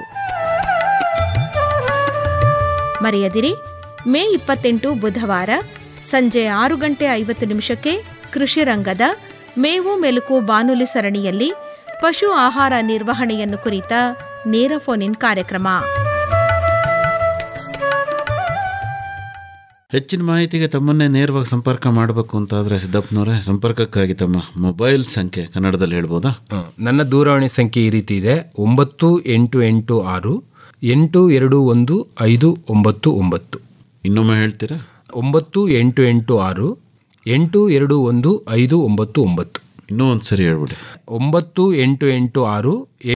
ಮರೆಯದಿರಿ ಮೇ ಇಪ್ಪತ್ತೆಂಟು ಬುಧವಾರ ಸಂಜೆ ಆರು ಗಂಟೆ ಐವತ್ತು ನಿಮಿಷಕ್ಕೆ ಕೃಷಿ ರಂಗದ ಮೇವು ಮೆಲುಕು ಬಾನುಲಿ ಸರಣಿಯಲ್ಲಿ ಪಶು ಆಹಾರ ನಿರ್ವಹಣೆಯನ್ನು ಕುರಿತ ನೇರ ಫೋನ್ ಇನ್ ಕಾರ್ಯಕ್ರಮ ಹೆಚ್ಚಿನ ಮಾಹಿತಿಗೆ ತಮ್ಮನ್ನೇ ನೇರವಾಗಿ ಸಂಪರ್ಕ ಮಾಡಬೇಕು ಅಂತಾದರೆ ಸಿದ್ದಪ್ಪನವರೇ ಸಂಪರ್ಕಕ್ಕಾಗಿ ತಮ್ಮ ಮೊಬೈಲ್ ಸಂಖ್ಯೆ ಕನ್ನಡದಲ್ಲಿ ಹೇಳ್ಬೋದಾ ಹ್ಮ್. ನನ್ನ ದೂರವಾಣಿ ಸಂಖ್ಯೆ ಈ ರೀತಿ ಇದೆ ಒಂಬತ್ತು ಎಂಟು ಎಂಟು ಆರು ಎಂಟು ಎರಡು ಒಂದು ಐದು ಒಂಬತ್ತು ಒಂಬತ್ತು ಇನ್ನೊಮ್ಮೆ ಹೇಳ್ತೀರಾ ಒಂಬತ್ತು ಎಂಟು ಎಂಟು ಆರು ಎಂಟು ಎರಡು ಒಂದು ಐದು ಒಂಬತ್ತು ಒಂಬತ್ತು ಇನ್ನೂ ಒಂದು ಸರಿ ಹೇಳ್ಬಿಡಿ ಒಂಬತ್ತು ಎಂಟು ಎಂಟು ಆರು